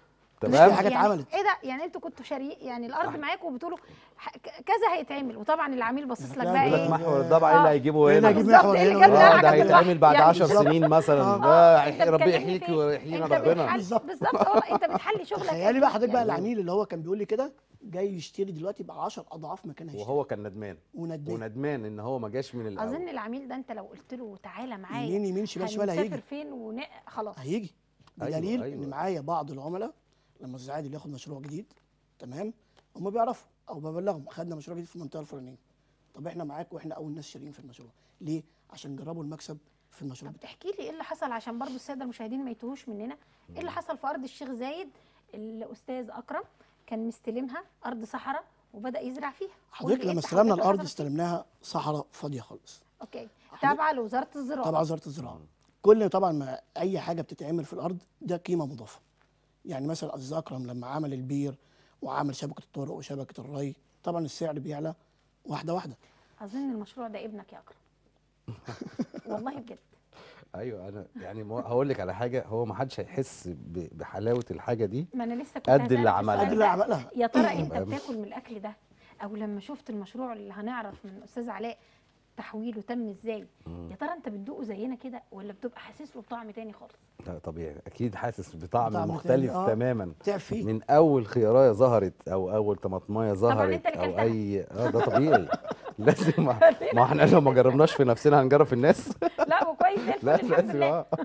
C: تمام
B: في حاجة
A: يعني
B: اتعملت.
A: ايه ده يعني انتوا كنتوا شريك يعني الارض
C: صح.
A: معاكم وبتقولوا ح- ك- كذا هيتعمل وطبعا العميل باصص لك
B: لا،
A: بقى
C: يقول لك
A: ايه
C: محور الضبع ايه اللي
A: آه.
C: هيجيبه
B: هنا
C: هنا
B: هيجيب
A: بالظبط،
B: محور
A: إيه اللي
B: هنا
A: جاب
B: ولا-
A: ده
C: اه
A: على
C: ده
A: جنب
C: هيتعمل بعد
A: يعني
C: 10 سنين مثلا
B: آه.
C: ده
A: انت
C: هيحيي- ربنا
A: بتكلمني
C: يحييك
A: في إيه؟
C: ويحيينا
A: انت
C: ربنا
A: بتحل-
B: بالظبط.
A: بالظبط اه انت بتحلي شغلك
B: تخيلي بقى حضرتك بقى
A: يعني
B: العميل اللي هو كان بيقول لي كده جاي يشتري دلوقتي ب 10 اضعاف ما كان هيشتري
C: وهو كان ندمان
B: وندمان
C: وندمان ان هو ما جاش من الاول
A: اظن العميل ده انت لو قلت له تعالى معايا
B: يمين يمين شمال شمال
A: هنسافر
B: هيجي
A: فين ون... خلاص
B: هيجي
C: أيوة،
B: بدليل
C: أيوة.
B: ان معايا بعض العملاء لما الزعادل ياخد مشروع جديد تمام هم بيعرفوا او ببلغهم خدنا مشروع جديد في المنطقه الفلانيه طب احنا معاك واحنا اول ناس شاريين في المشروع ليه عشان جربوا المكسب في المشروع
A: طب
B: بتاعهم
A: تحكي لي ايه اللي حصل عشان برضو الساده المشاهدين ما يتوهوش مننا ايه اللي حصل في ارض الشيخ زايد الاستاذ اكرم كان مستلمها ارض صحراء وبدا يزرع فيها قول
B: حضرتك
A: لي إيه
B: لما
A: التحولات
B: استلمنا
A: اللي
B: الارض
A: حصلت فيها؟
B: استلمناها صحراء فاضيه خالص
A: اوكي
B: حضرتك-
A: تابعه لوزاره الزراعه
B: تبع وزاره الزراعه كل طبعا ما اي حاجه بتتعمل في الارض ده قيمه مضافه يعني مثلا عزيز اكرم لما عمل البير وعمل شبكه الطرق وشبكه الري طبعا السعر بيعلى واحده واحده
A: اظن المشروع ده ابنك يا اكرم والله بجد
C: ايوه انا يعني مو- هقول لك على حاجه هو ما حدش هيحس ب- بحلاوه الحاجه دي
A: ما انا لسه كنت
C: قد
A: هسألك
C: اللي عملها.
A: السؤال
B: قد اللي
A: ده.
B: عملها
A: يا ترى انت
C: يبقى-
A: بتاكل من الاكل ده او لما شفت المشروع اللي هنعرف من استاذ علاء تحويله تم ازاي يا ترى انت بتدوقه زينا كده ولا بتبقى حاسس له بطعم تاني خالص
C: لا طبيعي اكيد حاسس بطعم
B: بطعم
C: مختلف
B: تاني، آه.
C: تماما
B: تعب فيه
C: من اول خيارية ظهرت او اول طماطمايه ظهرت
A: أنت اللي
C: او
A: كلتها.
C: اي اه ده طبيعي لازم ما ما احنا لو ما جربناش في نفسنا هنجرب في الناس
A: لا وكويس زي الفل
C: لا
A: الحمد
C: لازم
A: لله
C: اه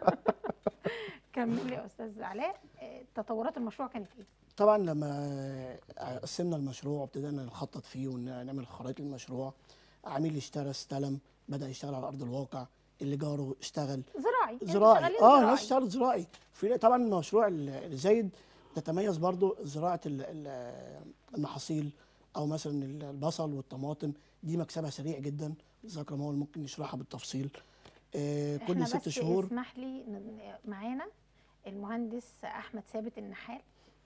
A: كمل لي يا استاذ علاء آه، تطورات المشروع كانت ايه
B: طبعا لما قسمنا المشروع وابتدينا نخطط فيه ونعمل خرائط للمشروع عميل اشترى استلم بدا يشتغل على ارض الواقع اللي جاره اشتغل
A: زراعي انتوا
B: زراعي
A: شغالين
B: اه
A: زراعي.
B: ناس اشتغلت زراعي في طبعا مشروع ال- الزايد تتميز برضو زراعه ال- ال- المحاصيل او مثلا ال- البصل والطماطم دي مكسبها سريع جدا ذكر ما هو ممكن يشرحها بالتفصيل آه
A: احنا
B: كل
A: بس
B: ست شهور
A: اسمح لي ن- معانا المهندس احمد ثابت النحال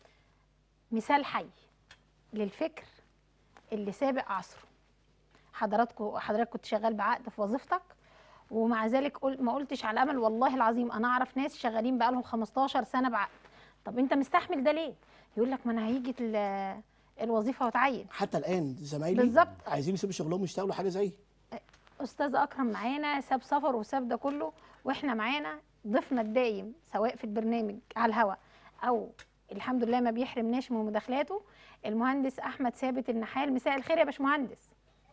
A: مثال حي للفكر اللي سابق عصره حضراتكم حضرتك كنت شغال بعقد في وظيفتك ومع ذلك قل ما قلتش على امل والله العظيم انا اعرف ناس شغالين بقالهم 15 سنه بعقد طب انت مستحمل ده ليه يقول لك ما انا هيجي ال- الوظيفه واتعين
B: حتى الان زمايلي
A: بالظبط.
B: عايزين يسيبوا شغلهم ويشتغلوا حاجه زي
A: استاذ اكرم معانا ساب سفر وساب ده كله واحنا معانا ضيفنا الدايم سواء في البرنامج على الهواء او الحمد لله ما بيحرمناش من مداخلاته المهندس احمد ثابت النحال مساء الخير يا باشمهندس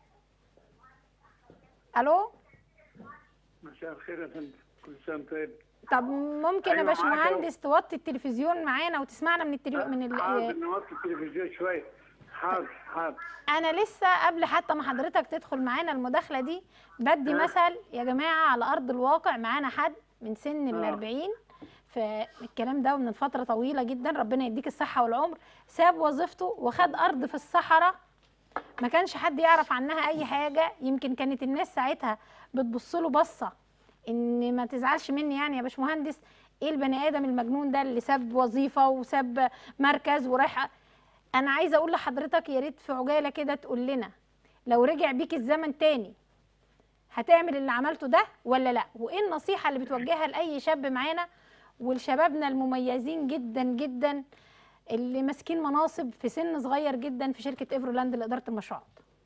A: الو
D: مساء الخير يا فندم كل سنه وأنت طيب
A: طب ممكن يا
D: أيوة، معاك أهو.
A: باشمهندس توطي التلفزيون معانا وتسمعنا من التليو... من
D: حاضر
A: ال...
D: نوطي التلفزيون شويه حاضر حاضر
A: انا لسه قبل حتى ما حضرتك تدخل معانا المداخله دي بدي
D: آه.
A: مثل يا جماعه على ارض الواقع معانا حد من سن ال
D: آه.
A: 40 فالكلام ده من فتره طويله جدا ربنا يديك الصحه والعمر ساب وظيفته وخد ارض في الصحراء ما كانش حد يعرف عنها اي حاجه يمكن كانت الناس ساعتها بتبص له بصه ان ما تزعلش مني يعني يا باشمهندس ايه البني ادم المجنون ده اللي ساب وظيفه وساب مركز ورايح انا عايزه اقول لحضرتك يا ريت في عجاله كده تقول لنا لو رجع بيك الزمن تاني هتعمل اللي عملته ده ولا لا وايه النصيحه اللي بتوجهها لاي شاب معانا ولشبابنا المميزين جدا جدا اللي ماسكين مناصب في سن صغير جدا في شركه ايفرولاند لاداره المشروعات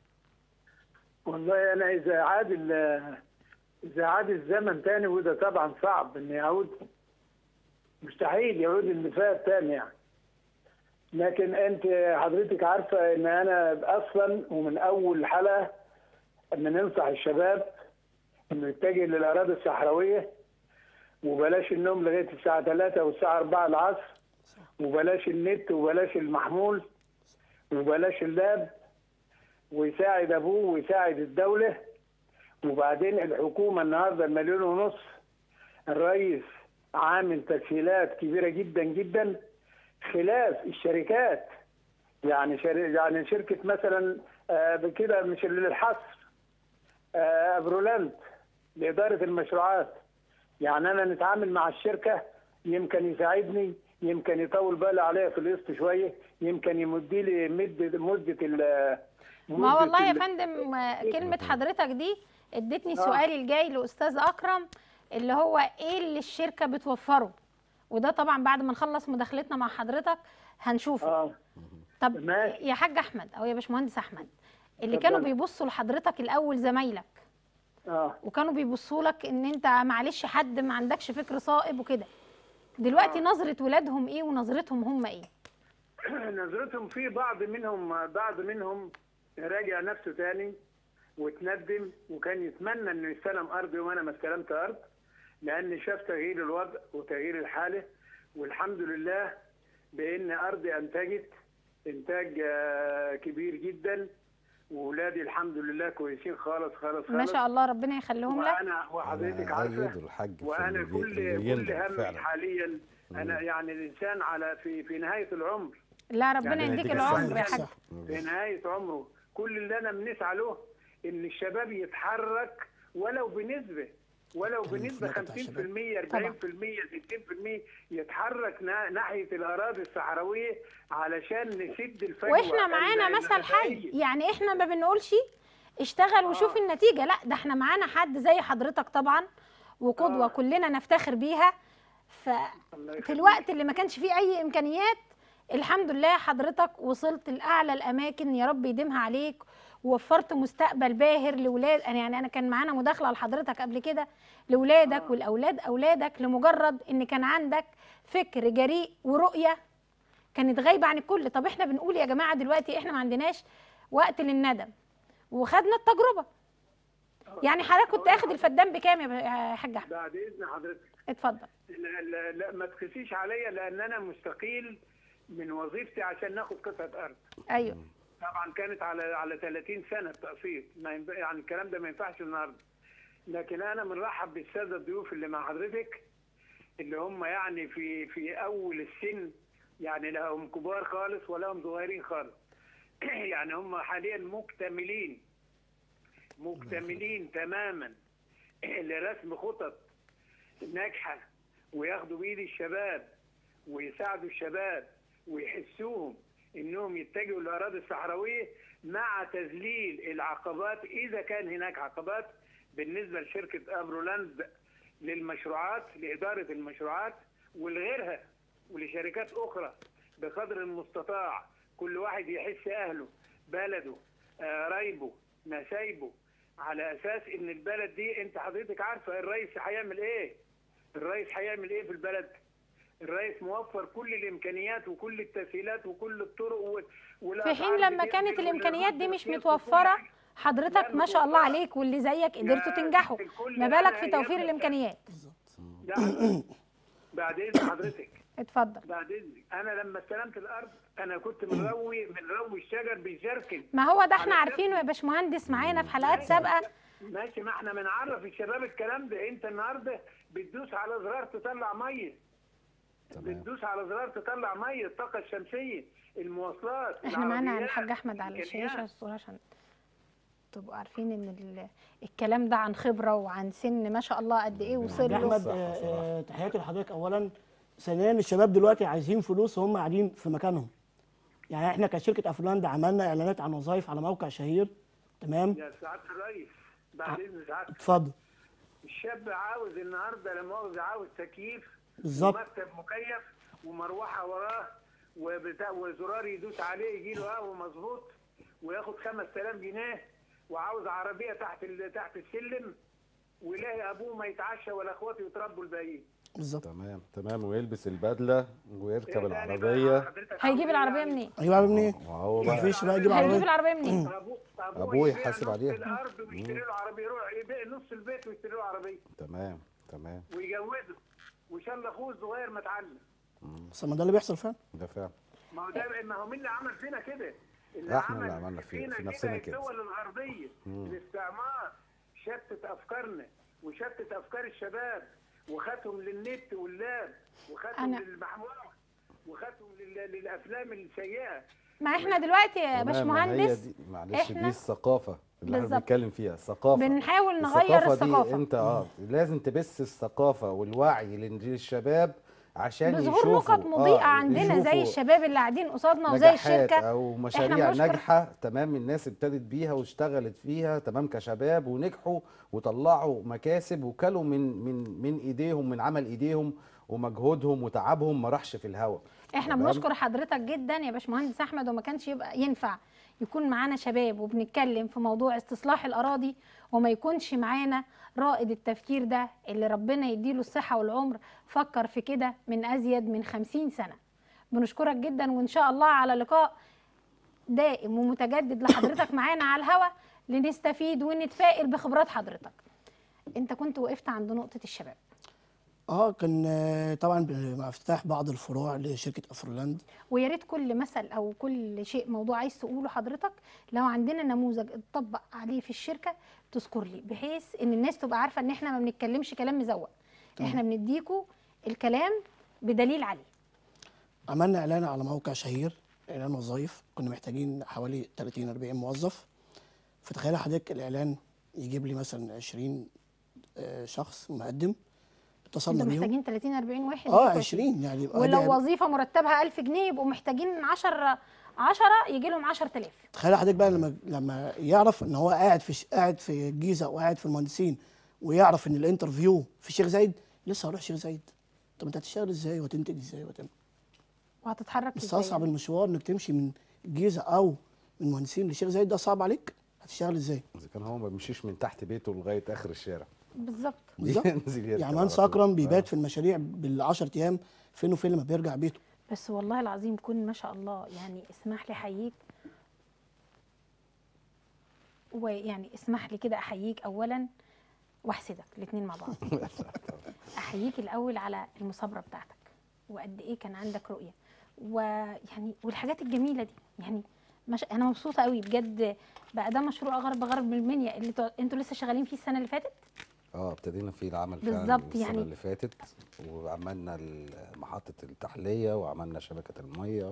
D: والله انا اذا عاد ال- اذا عاد الزمن تاني وده طبعا صعب ان يعود مستحيل يعود اللي فات تاني يعني لكن انت حضرتك عارفه ان انا اصلا ومن اول حلقه ان ننصح الشباب انه يتجه للاراضي الصحراويه وبلاش النوم لغايه الساعه 3 والساعه 4 العصر وبلاش النت وبلاش المحمول وبلاش اللاب ويساعد ابوه ويساعد الدوله وبعدين الحكومه النهارده المليون ونص الرئيس عامل تسهيلات كبيره جدا جدا خلاف الشركات يعني شر... يعني شركه مثلا آه، بكده مش للحصر آه، ابرولاند لاداره المشروعات يعني انا نتعامل مع الشركه يمكن يساعدني يمكن يطول باله عليا في القسط شويه يمكن يمد لي مده مده ال
A: ما
D: مدة
A: والله يا
D: ال-
A: فندم آه، كلمه حضرتك دي ادتني
D: آه.
A: سؤالي الجاي لاستاذ اكرم اللي هو ايه اللي الشركه بتوفره وده طبعا بعد ما نخلص مداخلتنا مع حضرتك هنشوفه
D: اه
A: طب
D: ماشي.
A: يا حاج احمد او يا باشمهندس احمد اللي
D: اتفضل.
A: كانوا بيبصوا لحضرتك الاول زمايلك
D: اه
A: وكانوا بيبصوا لك ان انت معلش حد ما عندكش فكر صائب وكده دلوقتي
D: آه.
A: نظره ولادهم ايه ونظرتهم هم ايه
D: نظرتهم في بعض منهم بعض منهم راجع نفسه تاني وتندم وكان يتمنى انه يستلم ارض يوم انا ما استلمت ارض لان شاف تغيير الوضع وتغيير الحاله والحمد لله بان ارضي انتجت انتاج آه، كبير جدا واولادي الحمد لله كويسين خالص خالص
A: ما
D: خالص
A: شاء الله ربنا يخليهم لك
D: وانا وحضرتك
C: أنا
D: عارفه
C: أيد الحاج في
D: وانا
C: اللي بي-
D: كل
C: اللي
D: كل
C: بيندم
D: همي
C: فعلا.
D: حاليا انا يعني الانسان على في في نهايه العمر
A: لا ربنا
D: يعني
A: يديك
C: يديك
A: العمر
C: الصحة.
A: يا حاج
B: صح.
D: في نهايه عمره كل اللي انا بنسعى له ان الشباب يتحرك ولو بنسبه ولو
B: كلام
D: بنسبه
B: الفلاتة بتاع
D: 50%
A: طبعا.
D: 40% 60% يتحرك نا- ناحيه الاراضي الصحراويه علشان نسد الفجوه
A: واحنا معانا
D: ال-
A: مثل حي
D: الغذائية.
A: يعني احنا ما بنقولش اشتغل وشوف
D: آه.
A: النتيجه لا ده احنا معانا حد زي حضرتك طبعا وقدوه
D: آه.
A: كلنا نفتخر بيها
D: الله
A: ففي
D: يخليك.
A: الوقت اللي ما كانش فيه اي امكانيات الحمد لله حضرتك وصلت لاعلى الاماكن يا رب يديمها عليك ووفرت مستقبل باهر لاولاد أنا يعني انا كان معانا مداخله لحضرتك قبل كده لاولادك
D: آه.
A: والاولاد اولادك لمجرد ان كان عندك فكر جريء ورؤيه كانت غايبه عن الكل طب احنا بنقول يا جماعه دلوقتي احنا ما عندناش وقت للندم وخدنا التجربه يعني حضرتك كنت اخد الفدان بكام يا ب- يا حاج احمد
D: بعد اذن حضرتك
A: اتفضل
D: لا, لا, لا ما تقيسيش عليا لان انا مستقيل من وظيفتي عشان ناخد قطعه ارض
A: ايوه
D: طبعا كانت على على 30 سنه تقسيط ما ينفع يعني الكلام ده ما ينفعش النهارده لكن انا بنرحب بالساده الضيوف اللي مع حضرتك اللي هم يعني في في اول السن يعني لا هم كبار خالص ولا هم صغيرين خالص يعني هم حاليا مكتملين مكتملين تماما لرسم خطط ناجحه وياخدوا بايد الشباب ويساعدوا الشباب ويحسوهم انهم يتجهوا للاراضي الصحراويه مع تذليل العقبات اذا كان هناك عقبات بالنسبه لشركه ابرولاند للمشروعات لاداره المشروعات ولغيرها ولشركات اخرى بقدر المستطاع كل واحد يحس اهله بلده آه، قرايبه نسايبه على اساس ان البلد دي انت حضرتك عارفه الرئيس هيعمل ايه الرئيس هيعمل ايه في البلد الرئيس موفر كل الامكانيات وكل التسهيلات وكل الطرق وال-
A: في
D: والأسعار
A: حين لما
D: بتنزل
A: كانت الامكانيات دي مش
D: والرصيد وكل
A: متوفره
D: حاجة.
A: حضرتك
D: لا
A: ما شاء الله
D: متوفرة.
A: عليك واللي زيك قدرتوا
D: يا
A: تنجحوا
D: الكل
A: ما
D: أنا
A: بالك في توفير
D: أيام
A: الامكانيات
D: لا حضرتك. بعد اذن حضرتك
A: اتفضل
D: بعد اذنك انا لما استلمت الارض انا كنت مروي من روي الشجر بالجركن
A: ما هو ده احنا
D: على
A: عارفينه يا باشمهندس معانا في حلقات سابقه
D: ماشي ما احنا بنعرف الشباب الكلام ده انت النهارده بتدوس على زرار تطلع ميه
C: تمام
D: بتدوس على زرار تطلع ميه الطاقه الشمسيه المواصلات
A: احنا معانا
D: العربيات،
A: الحاج احمد على
D: الإمكانيات.
A: الشاشه الصوره عشان تبقوا عارفين ان ال- الكلام ده عن خبره وعن سن ما شاء الله قد ايه وصل
B: يا
A: له
B: احمد
C: صح،
B: آه،
C: صح.
B: آه، تحياتي لحضرتك اولا ثانيا الشباب دلوقتي عايزين فلوس وهم قاعدين في مكانهم يعني احنا كشركه افرلاند عملنا اعلانات عن وظائف على موقع شهير تمام
D: يا سعاده الرئيس بعد اذن سعادتك
B: اتفضل
D: الشاب عاوز النهارده لا مؤاخذه عاوز تكييف
B: بالظبط.
D: ومكتب مكيف ومروحه وراه وبتاع وزرار يدوس عليه يجي له قهوه مظبوط وياخد 5000 جنيه وعاوز عربيه تحت ال- تحت السلم ويلاقي ابوه ما يتعشى ولا اخواته يتربوا الباقيين
B: بالظبط
C: تمام تمام ويلبس البدله ويركب
D: إيه تاني بقى
C: العربيه
D: حضرتك
A: هيجيب
D: عاوز
A: العربيه
D: يعني؟
A: منين
B: ايوه عامل منين
C: وهو بقى
B: مفيش بقى يجيب
A: هيجيب
B: عربيه
A: العربيه منين
D: ابوه
C: أبوه
D: يبيع
C: يحاسب
D: نص
C: عليها.
D: الارض ويشتري له عربيه يروح يبيع نص البيت ويشتري له عربيه
C: تمام تمام
D: ويجوزه وان شاء الله اخوه الصغير ما اتعلم
B: بس ما ده اللي بيحصل فعلا
C: ده فعلا
D: ما هو ده ما هو مين اللي عمل فينا كده؟ اللي
C: إحنا اللي عملنا في- في نفسنا كده.
D: الدول الغربيه الاستعمار شتت افكارنا وشتت افكار الشباب وخدهم للنت واللاب وخدهم
A: أنا-
D: للمحمول وخدهم لل- للافلام السيئه
A: ما احنا دلوقتي يا
C: تمام، ما هي
A: باشمهندس
C: دي معلش
A: إحنا-
C: دي الثقافه اللي احنا
A: بالظبط.
C: بنتكلم فيها الثقافه
A: بنحاول نغير
C: دي
A: الثقافه
C: انت اه لازم تبث الثقافه والوعي للشباب عشان
A: بظهور
C: يشوفوا
A: نقط مضيئه عندنا زي
C: يشوفوا
A: الشباب اللي قاعدين قصادنا وزي
C: نجاحات
A: الشركه
C: او
A: احنا
C: مشاريع
A: بنشكر-
C: ناجحه تمام الناس ابتدت بيها واشتغلت فيها تمام كشباب ونجحوا وطلعوا مكاسب وكلوا من من من ايديهم من عمل ايديهم ومجهودهم وتعبهم ما راحش في الهوا
A: احنا
C: تمام؟
A: بنشكر حضرتك جدا يا باشمهندس احمد وما كانش يبقى ينفع يكون معانا شباب وبنتكلم في موضوع استصلاح الاراضي وما يكونش معانا رائد التفكير ده اللي ربنا يديله الصحه والعمر فكر في كده من ازيد من خمسين سنه بنشكرك جدا وان شاء الله على لقاء دائم ومتجدد لحضرتك معانا على الهوا لنستفيد ونتفائل بخبرات حضرتك انت كنت وقفت عند نقطه الشباب
B: اه كان آه، طبعا ب- مع افتتاح بعض الفروع لشركه افرلاند
A: ويا ريت كل مثل او كل شيء موضوع عايز تقوله حضرتك لو عندنا نموذج اتطبق عليه في الشركه تذكر لي بحيث ان الناس تبقى عارفه ان احنا ما بنتكلمش كلام مزوق احنا بنديكوا الكلام بدليل عليه
B: عملنا اعلان على موقع شهير اعلان وظائف كنا محتاجين حوالي 30 40 موظف فتخيل حضرتك الاعلان يجيب لي مثلا 20 آه، شخص مقدم اتصلنا
A: انتوا
B: بيهم
A: محتاجين 30 40 واحد
B: اه
A: يبقوا
B: 20 يعني يبقى
A: ولو
B: أدي-
A: وظيفه مرتبها 1000 جنيه يبقوا محتاجين 10 10 يجي لهم 10000
B: تخيل حضرتك بقى لما لما يعرف ان هو قاعد في ش- قاعد في الجيزه وقاعد في المهندسين ويعرف ان الانترفيو في شيخ زايد لسه هروح شيخ زايد طب انت هتشتغل ازاي وهتنتج ازاي وهتعمل
A: وهتتحرك
B: بس اصعب المشوار انك تمشي من الجيزه او من المهندسين لشيخ زايد ده صعب عليك هتشتغل ازاي
C: اذا كان هو ما بيمشيش من تحت بيته لغايه اخر الشارع
A: بالظبط
B: بالظبط
C: بينزل يركب
B: يعني مهندس
C: على طول.
B: اكرم بيبات
C: آه.
B: في المشاريع بال10 ايام فين وفين لما بيرجع بيته
A: بس والله العظيم كن ما شاء الله يعني اسمح لي احييك ويعني اسمح لي كده احييك اولا واحسدك الاثنين مع بعض احييك الاول على المثابره بتاعتك وقد ايه كان عندك رؤيه ويعني والحاجات الجميله دي يعني مش انا مبسوطه قوي بجد بقى ده مشروع غرب غرب من المنيا اللي تو- انتوا لسه شغالين فيه السنه اللي فاتت
C: اه ابتدينا في العمل فعلا
A: بالظبط
C: السنه
A: يعني.
C: اللي فاتت وعملنا ال- محطه التحليه وعملنا شبكه الميه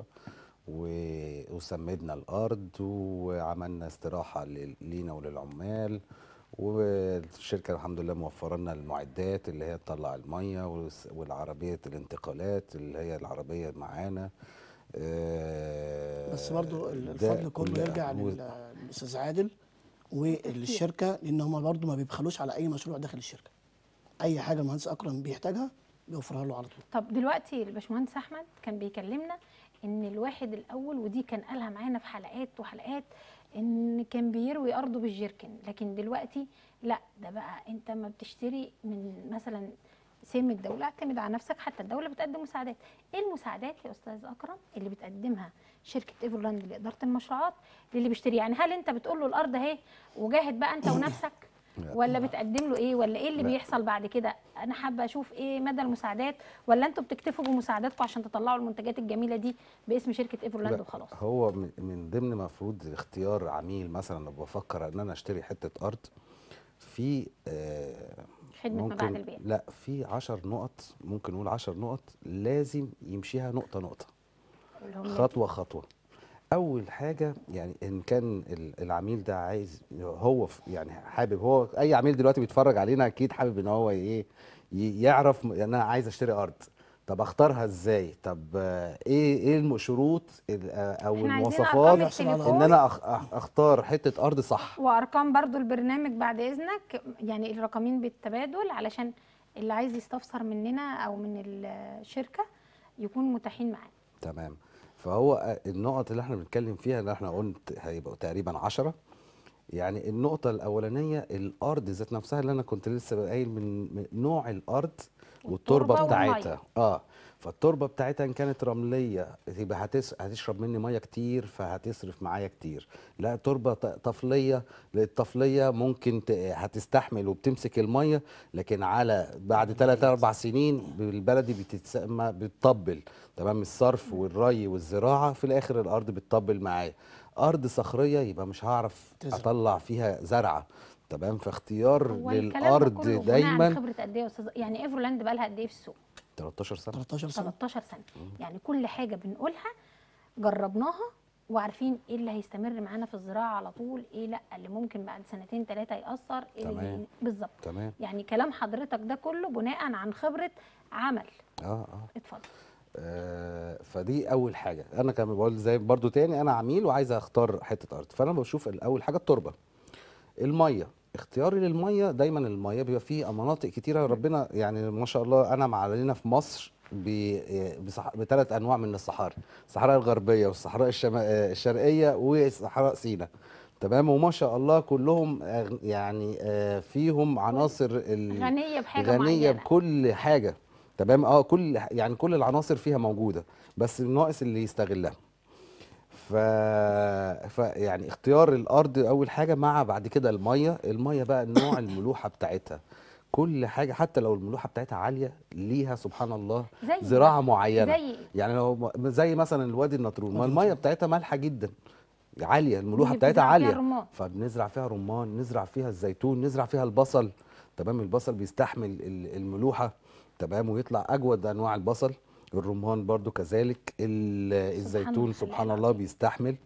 C: و- وسمدنا الارض وعملنا استراحه لل- لينا وللعمال والشركه الحمد لله موفره لنا المعدات اللي هي تطلع الميه والس- والعربيه الانتقالات اللي هي العربيه معانا آه،
B: بس برضو ال-
C: ده
B: الفضل كله
C: كل-
B: يرجع
C: و-
B: لل- للاستاذ عادل وللشركه لان هم برضو ما بيبخلوش على اي مشروع داخل الشركه اي حاجه المهندس اكرم بيحتاجها بيوفرها له على طول
A: طب دلوقتي الباشمهندس احمد كان بيكلمنا ان الواحد الاول ودي كان قالها معانا في حلقات وحلقات ان كان بيروي ارضه بالجيركن لكن دلوقتي لا ده بقى انت ما بتشتري من مثلا سم الدوله اعتمد على نفسك حتى الدوله بتقدم مساعدات ايه المساعدات يا استاذ اكرم اللي بتقدمها شركه ايفرلاند لاداره المشروعات للي بيشتري يعني هل انت بتقول له الارض اهي وجاهد بقى انت ونفسك
C: لا.
A: ولا بتقدم له ايه ولا ايه اللي
C: لا.
A: بيحصل بعد كده انا حابه اشوف ايه مدى المساعدات ولا انتوا بتكتفوا بمساعداتكم عشان تطلعوا المنتجات الجميله دي باسم شركه ايفرلاند
C: لا،
A: وخلاص
C: هو من من ضمن المفروض اختيار عميل مثلا لو بفكر ان انا اشتري حته ارض في آه،
A: خدمه ما بعد البيع
C: لا في 10 نقط ممكن نقول 10 نقط لازم يمشيها نقطه نقطه
A: اللي هم
C: خطوه خطوه اول حاجه يعني ان كان ال- العميل ده عايز هو ف- يعني حابب هو اي عميل دلوقتي بيتفرج علينا اكيد حابب ان هو ايه ي- يعرف م- ان انا عايز اشتري ارض طب اختارها ازاي طب آه، ايه ايه الشروط ال- آه، او
A: احنا عايزين
C: المواصفات
A: ارقام
B: يحصل على
A: التليفون
C: ان انا أخ- أخ- اختار حته ارض صح
A: وارقام برضو البرنامج بعد اذنك يعني الرقمين بالتبادل علشان اللي عايز يستفسر مننا او من الشركه يكون متاحين معانا
C: تمام فهو آه، النقط اللي احنا بنتكلم فيها اللي احنا قلت هيبقوا تقريبا عشرة يعني النقطة الأولانية الأرض ذات نفسها اللي أنا كنت لسه قايل من من نوع الأرض والتربة
A: والتربة
C: بتاعتها
A: والمية.
C: اه فالتربة بتاعتها إن كانت رملية يبقى هتس... هتشرب مني مية كتير فهتصرف معايا كتير لا تربة ط- طفلية الطفلية ممكن ت... هتستحمل وبتمسك المية لكن على بعد 3 4 سنين بالبلدي بتتسمى بتطبل تمام الصرف والري والزراعة في الآخر الأرض بتطبل معايا أرض صخرية يبقى مش هعرف
B: تزرع.
C: أطلع فيها زرعة تمام فاختيار
A: هو الكلام ده
C: للأرض
A: كله بناء عن
C: دايما
A: خبره قد ايه يا استاذ يعني ايفرلاند بقى لها قد ايه في السوق
C: 13 سنة
B: 13 سنه
A: 13 سنه يعني كل حاجه بنقولها جربناها وعارفين ايه اللي هيستمر معانا في الزراعه على طول ايه لا اللي ممكن بعد سنتين ثلاثه ياثر ايه اللي
C: تمام.
A: بالظبط
C: تمام
A: يعني كلام حضرتك ده كله بناء عن خبره عمل
C: اه اه
A: اتفضل
C: آه، فدي اول حاجه انا كمان بقول زي برضو تاني انا عميل وعايز اختار حته ارض فانا بشوف الاول حاجه التربه الميه اختياري للميه دايما الميه بيبقى فيه مناطق كتيره ربنا يعني ما شاء الله انعم علينا في مصر بثلاث انواع من الصحاري الصحراء الغربيه والصحراء الشما... آه، الشرقيه وصحراء سيناء تمام وما شاء الله كلهم آه، يعني آه، فيهم عناصر ال...
A: غنيه بحاجه
C: غنيه
A: معينه
C: بكل حاجه تمام اه كل يعني كل العناصر فيها موجوده بس ناقص اللي يستغلها ف... ف يعني اختيار الارض اول حاجه مع بعد كده الميه الميه بقى نوع الملوحه بتاعتها كل حاجه حتى لو الملوحه بتاعتها عاليه ليها سبحان الله
A: زي
C: زراعه معينه
A: زي إيه؟
C: يعني لو زي مثلا الوادي النطرون ما الميه بتاعتها مالحه جدا عاليه الملوحه
A: اللي
C: بتاعتها
A: بتزرع فيها
C: عاليه
A: الرمان.
C: فبنزرع فيها رمان نزرع فيها الزيتون نزرع فيها البصل تمام البصل بيستحمل ال- الملوحه تمام ويطلع اجود انواع البصل الرمان برضو كذلك ال- الزيتون
A: الخلاق
C: سبحان الله
A: العظيم.
C: بيستحمل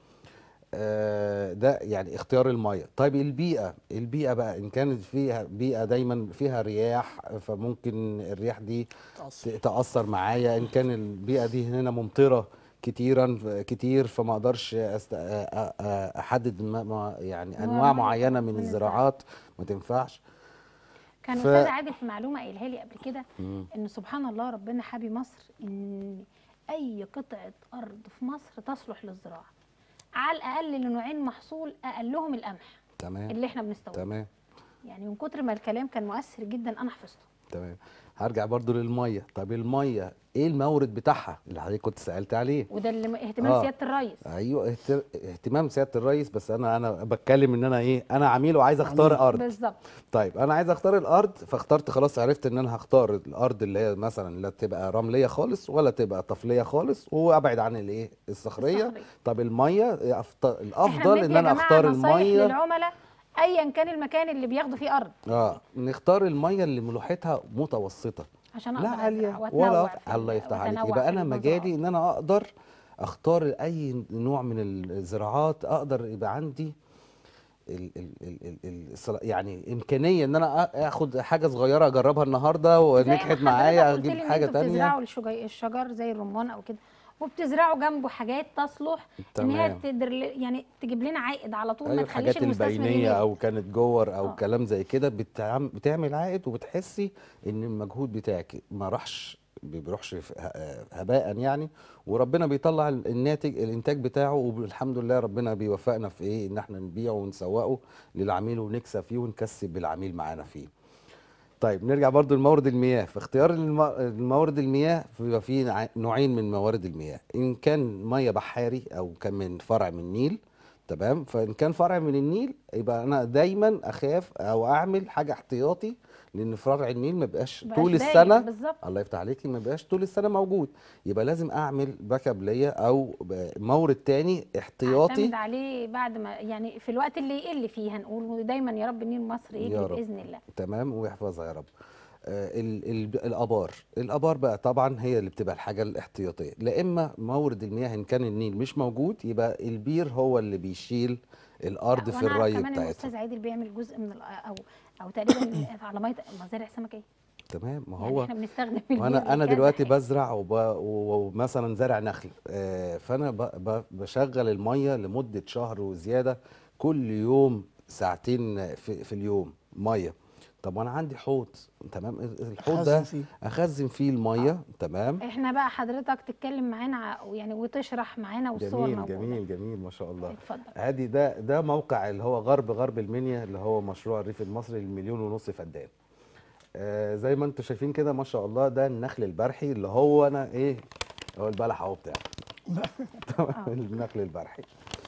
C: آه، ده يعني اختيار الميه طيب البيئه البيئه بقى ان كانت فيها بيئه دايما فيها رياح فممكن الرياح دي
B: تأثر.
C: ت- تاثر معايا ان كان البيئه دي هنا ممطره كتيرا كتير فما اقدرش أست... أ- أ- أ- احدد ما ما يعني
A: نوع
C: انواع
A: معين
C: معينه من
A: من
C: الزراعات ما تنفعش
A: كان
C: ف-
A: استاذ عادل في معلومه قايلها لي قبل كده
C: مم.
A: ان سبحان الله ربنا حابي مصر ان اي قطعه ارض في مصر تصلح للزراعه على الاقل لنوعين محصول اقلهم القمح
C: تمام
A: اللي احنا بنستورده
C: تمام
A: يعني من كتر ما الكلام كان مؤثر جدا انا حفظته
C: تمام هرجع برضو للميه طب الميه ايه المورد بتاعها اللي حضرتك كنت سالت عليه
A: وده اللي م- اهتمام
C: آه.
A: سياده الرئيس
C: ايوه اهت- اهتمام سياده الرئيس بس انا انا بتكلم ان انا ايه انا عميل وعايز اختار
B: عميل.
C: ارض
A: بالظبط
C: طيب انا عايز اختار الارض فاخترت خلاص عرفت ان انا هختار الارض اللي هي مثلا لا تبقى رمليه خالص ولا تبقى طفليه خالص وابعد عن الايه الصخريه
A: الصخرية.
C: طب الميه أفط-
A: احنا
C: الافضل
A: بندي
C: ان
A: يا
C: انا
A: جماعة
C: اختار
A: نصايح
C: الميه
A: للعملاء ايا كان المكان اللي بياخدوا فيه ارض
C: اه نختار الميه اللي ملوحتها متوسطه
A: عشان
C: لا
A: اقدر أزرع
C: عاليه
A: وأتنوع
C: ولا
A: في
C: الله
A: ال-
C: يفتح عليك
A: وأتنوع
C: يبقى
A: في
C: انا
A: المزروعات.
C: مجالي ان انا اقدر اختار اي نوع من الزراعات اقدر يبقى عندي ال ال ال ال ال الصلا- يعني امكانيه ان انا آ- اخد حاجه صغيره اجربها النهارده
A: زي ما
C: ونجحت
A: حضرتك
C: معايا
A: قلت لي
C: اجيب
A: إن
C: حاجه
A: انتوا
C: تانية
A: بتزرعوا الشجر, الشجر زي الرمان او كده وبتزرعوا جنبه حاجات تصلح ان هي
C: تمام.
A: تقدر ل- يعني تجيب لنا عائد على طول ما
C: ايوه
A: تخليش
C: الحاجات
A: المستثمر
C: البينيه
A: يمل.
C: او كانت جوه او
A: آه.
C: كلام زي كده بتعم بتعمل عائد وبتحسي ان المجهود بتاعك ما راحش ما بيروحش في ه- هباء يعني وربنا بيطلع ال- الناتج الانتاج بتاعه والحمد لله ربنا بيوفقنا في ايه ان احنا نبيعه ونسوقه للعميل ونكسب فيه ونكسب العميل معانا فيه طيب نرجع برضو لمورد المياه في اختيار الم- الموارد المياه بيبقى فيه نوع- نوعين من موارد المياه ان كان ميه بحاري او كان من فرع من النيل تمام فان كان فرع من النيل يبقى انا دايما اخاف او اعمل حاجه احتياطي لان فرع النيل ما بيبقاش
A: مبقاش
C: طول
A: دايم
C: السنه
A: بالظبط
C: الله يفتح عليكي ما بيبقاش طول السنه موجود يبقى لازم اعمل باك اب ليا او ب- مورد تاني احتياطي
A: اعتمد عليه بعد ما يعني في الوقت اللي يقل فيه هنقول ودايما يا رب النيل مصر
C: يا
A: يجري
C: رب.
A: باذن الله
C: تمام ويحفظها يا رب آه، ال- ال- الابار الابار بقى طبعا هي اللي بتبقى الحاجه الاحتياطيه لا اما مورد المياه ان كان النيل مش موجود يبقى البير هو اللي بيشيل الارض
A: لا،
C: في
A: وأنا أعرف
C: الري
A: كمان ان
C: بتاعتها
A: الاستاذ عادل بيعمل جزء من ال- او او تقريبا على ميه مزارع سمكيه
C: تمام ما
A: يعني
C: هو
A: احنا بنستخدم النيل
C: وانا انا
A: لكذا
C: دلوقتي
A: حاجة.
C: بزرع وب- و- ومثلا زارع نخل آه، فانا ب- ب- بشغل الميه لمده شهر وزياده كل يوم ساعتين في, في اليوم ميه طب وانا عندي حوض تمام الحوض
B: أخزن
C: ده
B: فيه.
C: اخزن فيه الميه تمام
A: احنا بقى حضرتك تتكلم معانا ع- يعني وتشرح معانا والصور
C: جميل
A: موجوده
C: جميل جميل ما شاء الله
A: اتفضل
C: ادي ده ده موقع اللي هو غرب غرب المنيا اللي هو مشروع الريف المصري المليون ونص فدان آه زي ما انتم شايفين كده ما شاء الله ده النخل البرحي اللي هو انا ايه هو البلح اهو بتاعه تمام النخل البرحي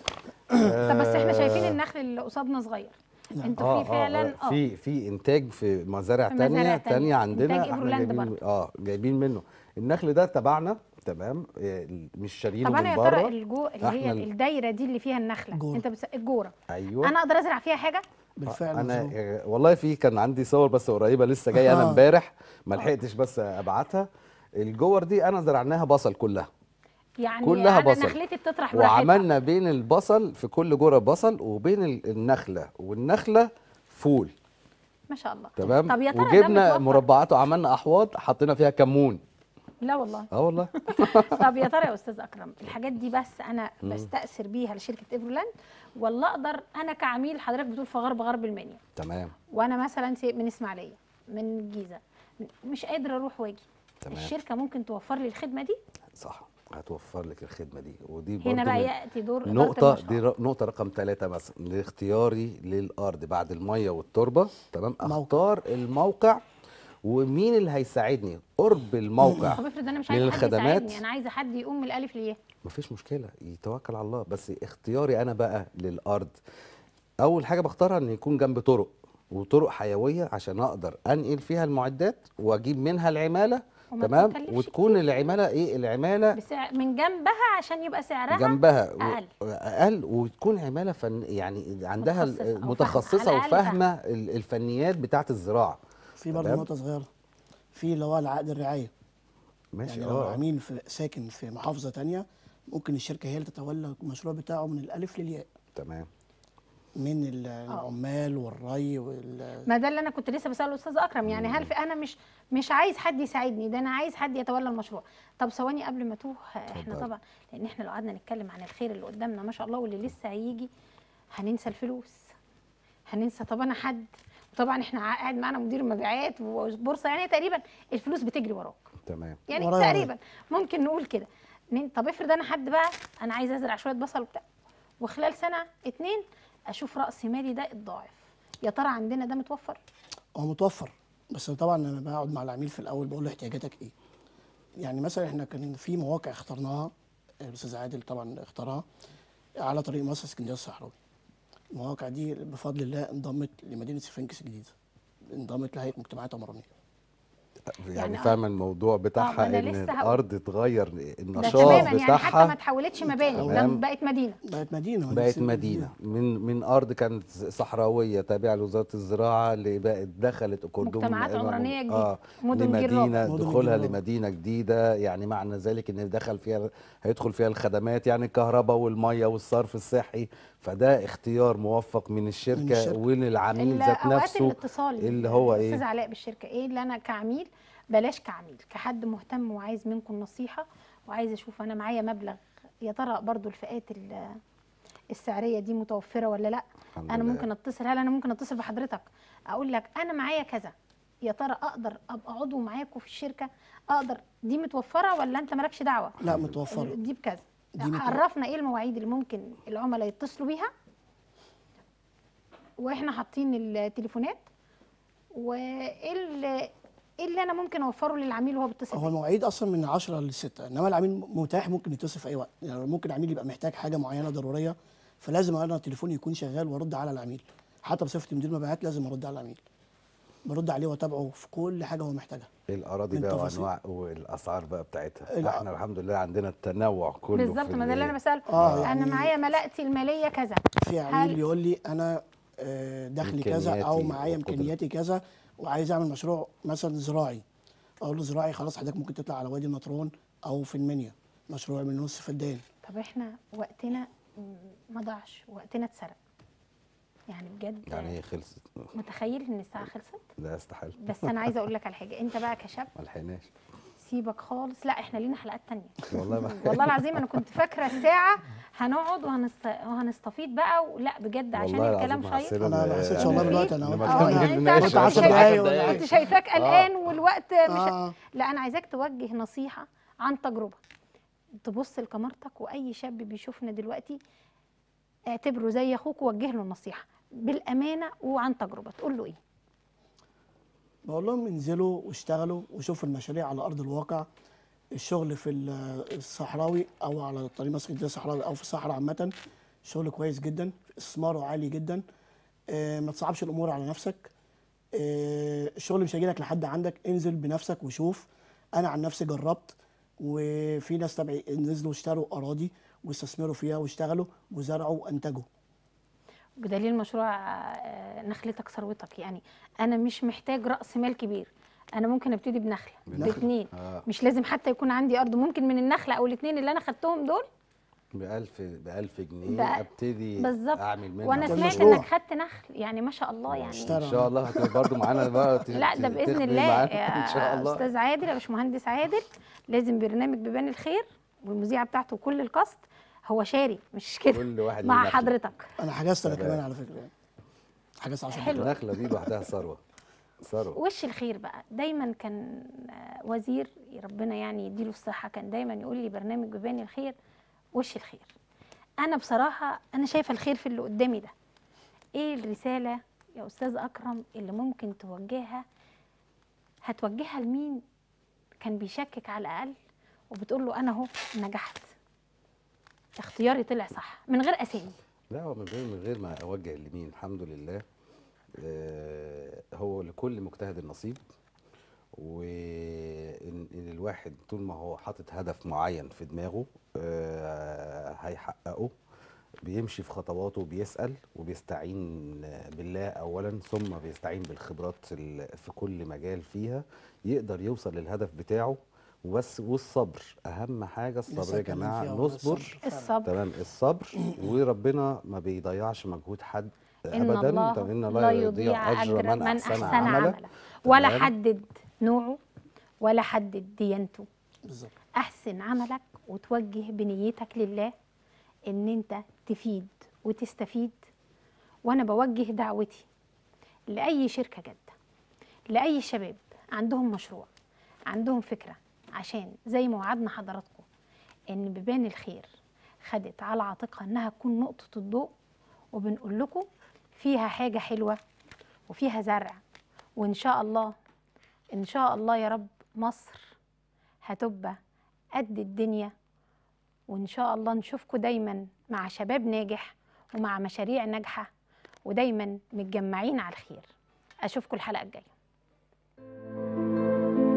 A: طب بس احنا شايفين
C: آه،
A: النخل اللي قصادنا صغير
B: نعم.
A: انتوا
C: آه،
A: في
C: آه،
A: فعلا
C: آه، في في انتاج في مزارع
A: في
C: تانية
A: مزارع
C: تانية,
A: تانية.
C: عندنا
A: إنتاج
C: احنا
A: إيفرولاند
C: جايبين
A: برضه.
C: اه جايبين منه النخل ده تبعنا تمام آه، مش شاريينه
A: طب انا
C: من
A: يا ترى
C: بره
A: الجو اللي
C: إحنا
A: هي
C: ال-
A: الدايره دي اللي فيها النخله
B: جورة.
A: انت بس الجوره
C: ايوه
A: انا اقدر ازرع فيها حاجه
B: بالفعل
C: انا
B: مظبوط.
C: آه، والله في كان عندي صور بس قريبه لسه جايه انا
B: آه.
C: امبارح ما لحقتش بس ابعتها الجور دي انا زرعناها بصل كلها
A: يعني
C: كلها
A: انا
C: بصل.
A: نخلتي بتطرح براحتها
C: وعملنا بين البصل في كل جوره بصل وبين ال- النخله والنخله فول
A: ما شاء الله
C: تمام
A: طب يا ترى ده
C: وجبنا
A: متوفر؟
C: مربعات وعملنا احواض حطينا فيها كمون
A: لا والله
C: اه والله
A: طب يا ترى يا استاذ اكرم الحاجات دي بس انا بستاثر بيها لشركه ايفرولاند ولا اقدر انا كعميل حضرتك بتقول في غرب غرب المنيا
C: تمام
A: وانا مثلا سي- من اسماعيليه من الجيزه مش قادره اروح واجي
C: تمام.
A: الشركه ممكن توفر لي الخدمه دي
C: صح هتوفر لك الخدمه دي ودي برضو
A: هنا بقى
C: من-
A: ياتي دور إدارة
C: نقطة
A: المشروع.
C: دي ر- نقطة رقم ثلاثة مثلا لاختياري للأرض بعد المية والتربة تمام
B: موقع.
C: أختار الموقع ومين اللي هيساعدني قرب الموقع
A: طب افرض انا مش
C: من
A: عايزه حد
C: الخدمات.
A: يساعدني انا عايزه حد يقوم من الالف للياء
C: مفيش مشكلة يتوكل على الله بس اختياري أنا بقى للأرض أول حاجة بختارها إن يكون جنب طرق وطرق حيوية عشان أقدر أنقل فيها المعدات وأجيب منها العمالة
A: وما
C: تمام
A: تكلفش
C: وتكون العمالة إيه العمالة
A: بسعر من جنبها عشان يبقى سعرها
C: جنبها و-
A: أقل.
C: اقل وتكون عماله فن يعني عندها
A: متخصصة أو فاهمة.
C: متخصصه
A: على الأقل
C: وفاهمه ال- الفنيات بتاعه الزراعه
B: في برضه
C: تمام.
B: نقطه صغيره في اللي هو العقد الرعايه
C: ماشي
B: يعني لو
C: اه
B: عميل في ساكن في محافظه تانية ممكن الشركه هي اللي تتولى المشروع بتاعه من الالف للياء
C: تمام
B: من ال- العمال والري وال
A: ما ده اللي انا كنت لسه بساله الاستاذ اكرم يعني هل في انا مش مش عايز حد يساعدني ده انا عايز حد يتولى المشروع طب ثواني قبل ما توه احنا
C: اتفضلي.
A: طبعا لان احنا لو قعدنا نتكلم عن الخير اللي قدامنا ما شاء الله واللي لسه هيجي هننسى الفلوس هننسى طب انا حد وطبعا احنا قاعد معانا مدير مبيعات وبورصه يعني تقريبا الفلوس بتجري وراك
C: تمام
A: يعني
B: ورايا
A: تقريبا ممكن نقول كده إن- طب افرض انا حد بقى انا عايز ازرع شويه بصل وبتاع وخلال سنه اتنين اشوف راس مالي ده اتضاعف يا ترى عندنا ده متوفر
B: هو متوفر بس طبعا انا بقعد مع العميل في الاول بقول له احتياجاتك ايه يعني مثلا احنا كان في مواقع اخترناها الاستاذ عادل طبعا اختارها على طريق مصر اسكندريه الصحراوي المواقع دي بفضل الله انضمت لمدينه سفنكس الجديده انضمت لهيئه مجتمعات عمرانيه
C: يعني,
A: يعني
C: فاهمه الموضوع بتاعها
A: أنا
C: ان
A: لسه هقول.
C: الارض اتغير
A: ده
C: النشاط
A: تماما يعني حتى ما
C: بتاعها
A: تحولتش مباني ده
C: تمام.
A: بقت مدينه
B: بقت مدينه
C: بقت مدينه من من ارض كانت صحراويه تابعه لوزاره الزراعه اللي بقت دخلت اكردون
A: مجتمعات عمرانية جديدة.
C: اه
A: مدن جيل
C: لمدينه
B: رابع. مدن
C: دخولها
B: جيل رابع.
C: لمدينه جديده يعني معنى ذلك ان دخل فيها هيدخل فيها الخدمات يعني الكهرباء والميه والصرف الصحي فده اختيار موفق من الشركه,
B: من الشركة.
C: وللعميل ذات
A: اوقات
C: نفسه
A: الاتصال
C: اللي هو ايه
A: استاذ علاء بالشركه ايه اللي انا كعميل بلاش كعميل كحد مهتم وعايز منكم نصيحه وعايز اشوف انا معايا مبلغ يا ترى برضو الفئات ال- السعريه دي متوفره ولا لا
C: الحمد
A: انا
C: لله.
A: ممكن اتصل هل انا ممكن اتصل بحضرتك اقول لك انا معايا كذا يا ترى اقدر ابقى عضو معاكم في الشركه اقدر دي متوفره ولا انت مالكش دعوه
B: لا متوفره
A: دي بكذا
B: دي متو-
A: عرفنا ايه المواعيد اللي ممكن العملاء يتصلوا بيها واحنا حاطين التليفونات وايه اللي إيه اللي انا ممكن اوفره للعميل وهو بيتصل
B: هو
A: بيا؟
B: المواعيد اصلا من 10 ل 6 انما العميل متاح ممكن يتصل في اي وقت يعني ممكن عميل يبقى محتاج حاجه معينه ضروريه فلازم انا تليفوني يكون شغال وارد على العميل حتى بصفتي مدير مبيعات لازم ارد على العميل برد عليه واتابعه في كل حاجه هو محتاجها
C: الاراضي
B: من
C: بقى
B: تفاصيل.
C: وانواع والاسعار بقى بتاعتها
B: الع-
C: احنا الحمد لله عندنا التنوع كله
A: بالظبط
C: في
A: ما ده اللي انا
C: ال-
A: بساله
B: آه،
A: انا
B: يعني-
A: معايا ملاءتي الماليه كذا
B: في
A: هل-
B: عميل يقول لي انا آه، دخلي كذا او
C: إمكانياتي
B: معايا
C: وقدرة.
B: امكانياتي كذا وعايز اعمل مشروع مثلا زراعي اقول له زراعي خلاص حضرتك ممكن تطلع على وادي النطرون او في المنيا مشروع من نص فدان
A: طب احنا وقتنا م- ما ضاعش وقتنا اتسرق يعني بجد
C: يعني ايه خلصت
A: متخيل ان الساعه خلصت
C: ده استحاله
A: بس انا عايزه اقول لك على حاجه انت بقى كشاب
C: ما لحقناش
A: سيبك خالص لا احنا لينا حلقات تانية
C: والله ما
A: والله العظيم انا كنت فاكره الساعه هنقعد وهنست... وهنستفيد بقى ولا بجد عشان
C: والله
A: الكلام
C: العظيم
A: شيق
C: حسينا
B: انا ما
C: إن-
B: حسيتش
C: يعني
B: والله
A: في-
B: بالوقت انا
C: لما
B: قلت
A: اه
C: كنا
A: يعني انت
C: بنناقش
A: كنت
B: عشر
A: شايفاك
B: دقايق ولا حاجة.
A: كنت شايفاك قلقان والوقت مش
B: آه.
A: لا انا عايزاك توجه نصيحه عن تجربه تبص لكاميرتك واي شاب بيشوفنا دلوقتي اعتبره زي اخوك ووجه له النصيحه بالامانه وعن تجربه تقول له ايه
B: بقول لهم انزلوا واشتغلوا وشوفوا المشاريع على ارض الواقع الشغل في ال- الصحراوي او على طريق مصر الجديده الصحراوي او في الصحراء عامه شغل كويس جدا استثماره عالي جدا آه، ما تصعبش الامور على نفسك آه، الشغل مش هيجيلك لحد عندك انزل بنفسك وشوف انا عن نفسي جربت وفي ناس تبعي نزلوا واشتروا اراضي واستثمروا فيها واشتغلوا وزرعوا وانتجوا
A: بدليل مشروع آه، نخلتك ثروتك يعني انا مش محتاج راس مال كبير انا ممكن ابتدي بنخله
C: بنخلة.
A: باثنين
C: آه.
A: مش لازم حتى يكون عندي ارض ممكن من النخله او الاثنين اللي انا خدتهم دول
C: ب 1000 ب 1000 جنيه
A: بقى-
C: ابتدي
A: بالظبط.
C: اعمل منها
A: وانا
B: ده
A: سمعت
B: المشروع.
A: انك خدت نخل يعني ما شاء الله يعني
B: اشترى.
C: ان شاء الله هتبقى برضه معانا بقى ت-
A: لا ده
C: ت-
A: باذن
C: تخدمي
A: الله
C: معانا
A: يا
C: ان شاء الله
A: استاذ عادل يا باشمهندس عادل لازم برنامج بيبان الخير والمذيعه بتاعته وكل الكاست هو شاري مش كده
C: كل واحد
A: مع
C: ليه نخلة.
A: حضرتك
B: انا حجزت انا
C: تمام.
B: كمان على فكره حجزت 10
A: حلو.
C: النخله دي لوحدها ثروه ثروه
A: وش الخير بقى دايما كان آه، وزير ربنا يعني يديله الصحه كان دايما يقول لي برنامج بيبان الخير وش الخير انا بصراحه انا شايفه الخير في اللي قدامي ده ايه الرساله يا استاذ اكرم اللي ممكن توجهها هتوجهها لمين كان بيشكك على الاقل وبتقول له انا اهو نجحت اختياري طلع صح من غير اسامي
C: لا هو من غير من غير ما اوجه لمين الحمد لله آه، هو لكل مجتهد النصيب وان إن الواحد طول ما هو حاطط هدف معين في دماغه آه، هيحققه بيمشي في خطواته وبيسأل وبيستعين بالله أولا ثم بيستعين بالخبرات ال- في كل مجال فيها يقدر يوصل للهدف بتاعه وبس والصبر أهم حاجة الصبر
B: لسه
C: يا
B: اتكلم
C: جماعة
B: فيها والله
C: نصبر
B: الصبر فعلا.
A: الصبر
C: تمام الصبر وربنا ما بيضيعش مجهود حد
A: إن
C: ابدا
A: الله
C: طب ان
A: لا يضيع أجر من أحسن عملا ولا
C: تمام؟
A: حدد نوعه ولا حدد ديانته
B: بالظبط
A: أحسن عملك وتوجه بنيتك لله إن أنت تفيد وتستفيد وأنا بوجه دعوتي لأي شركة جادة لأي شباب عندهم مشروع عندهم فكرة عشان زي ما وعدنا حضراتكم إن بيبان الخير خدت على عاتقها إنها تكون نقطة الضوء وبنقول لكم فيها حاجة حلوة وفيها زرع وإن شاء الله إن شاء الله يا رب مصر هتبقى قد الدنيا وإن شاء الله نشوفكم دايما مع شباب ناجح ومع مشاريع ناجحة ودايما متجمعين على الخير أشوفكم الحلقة الجاية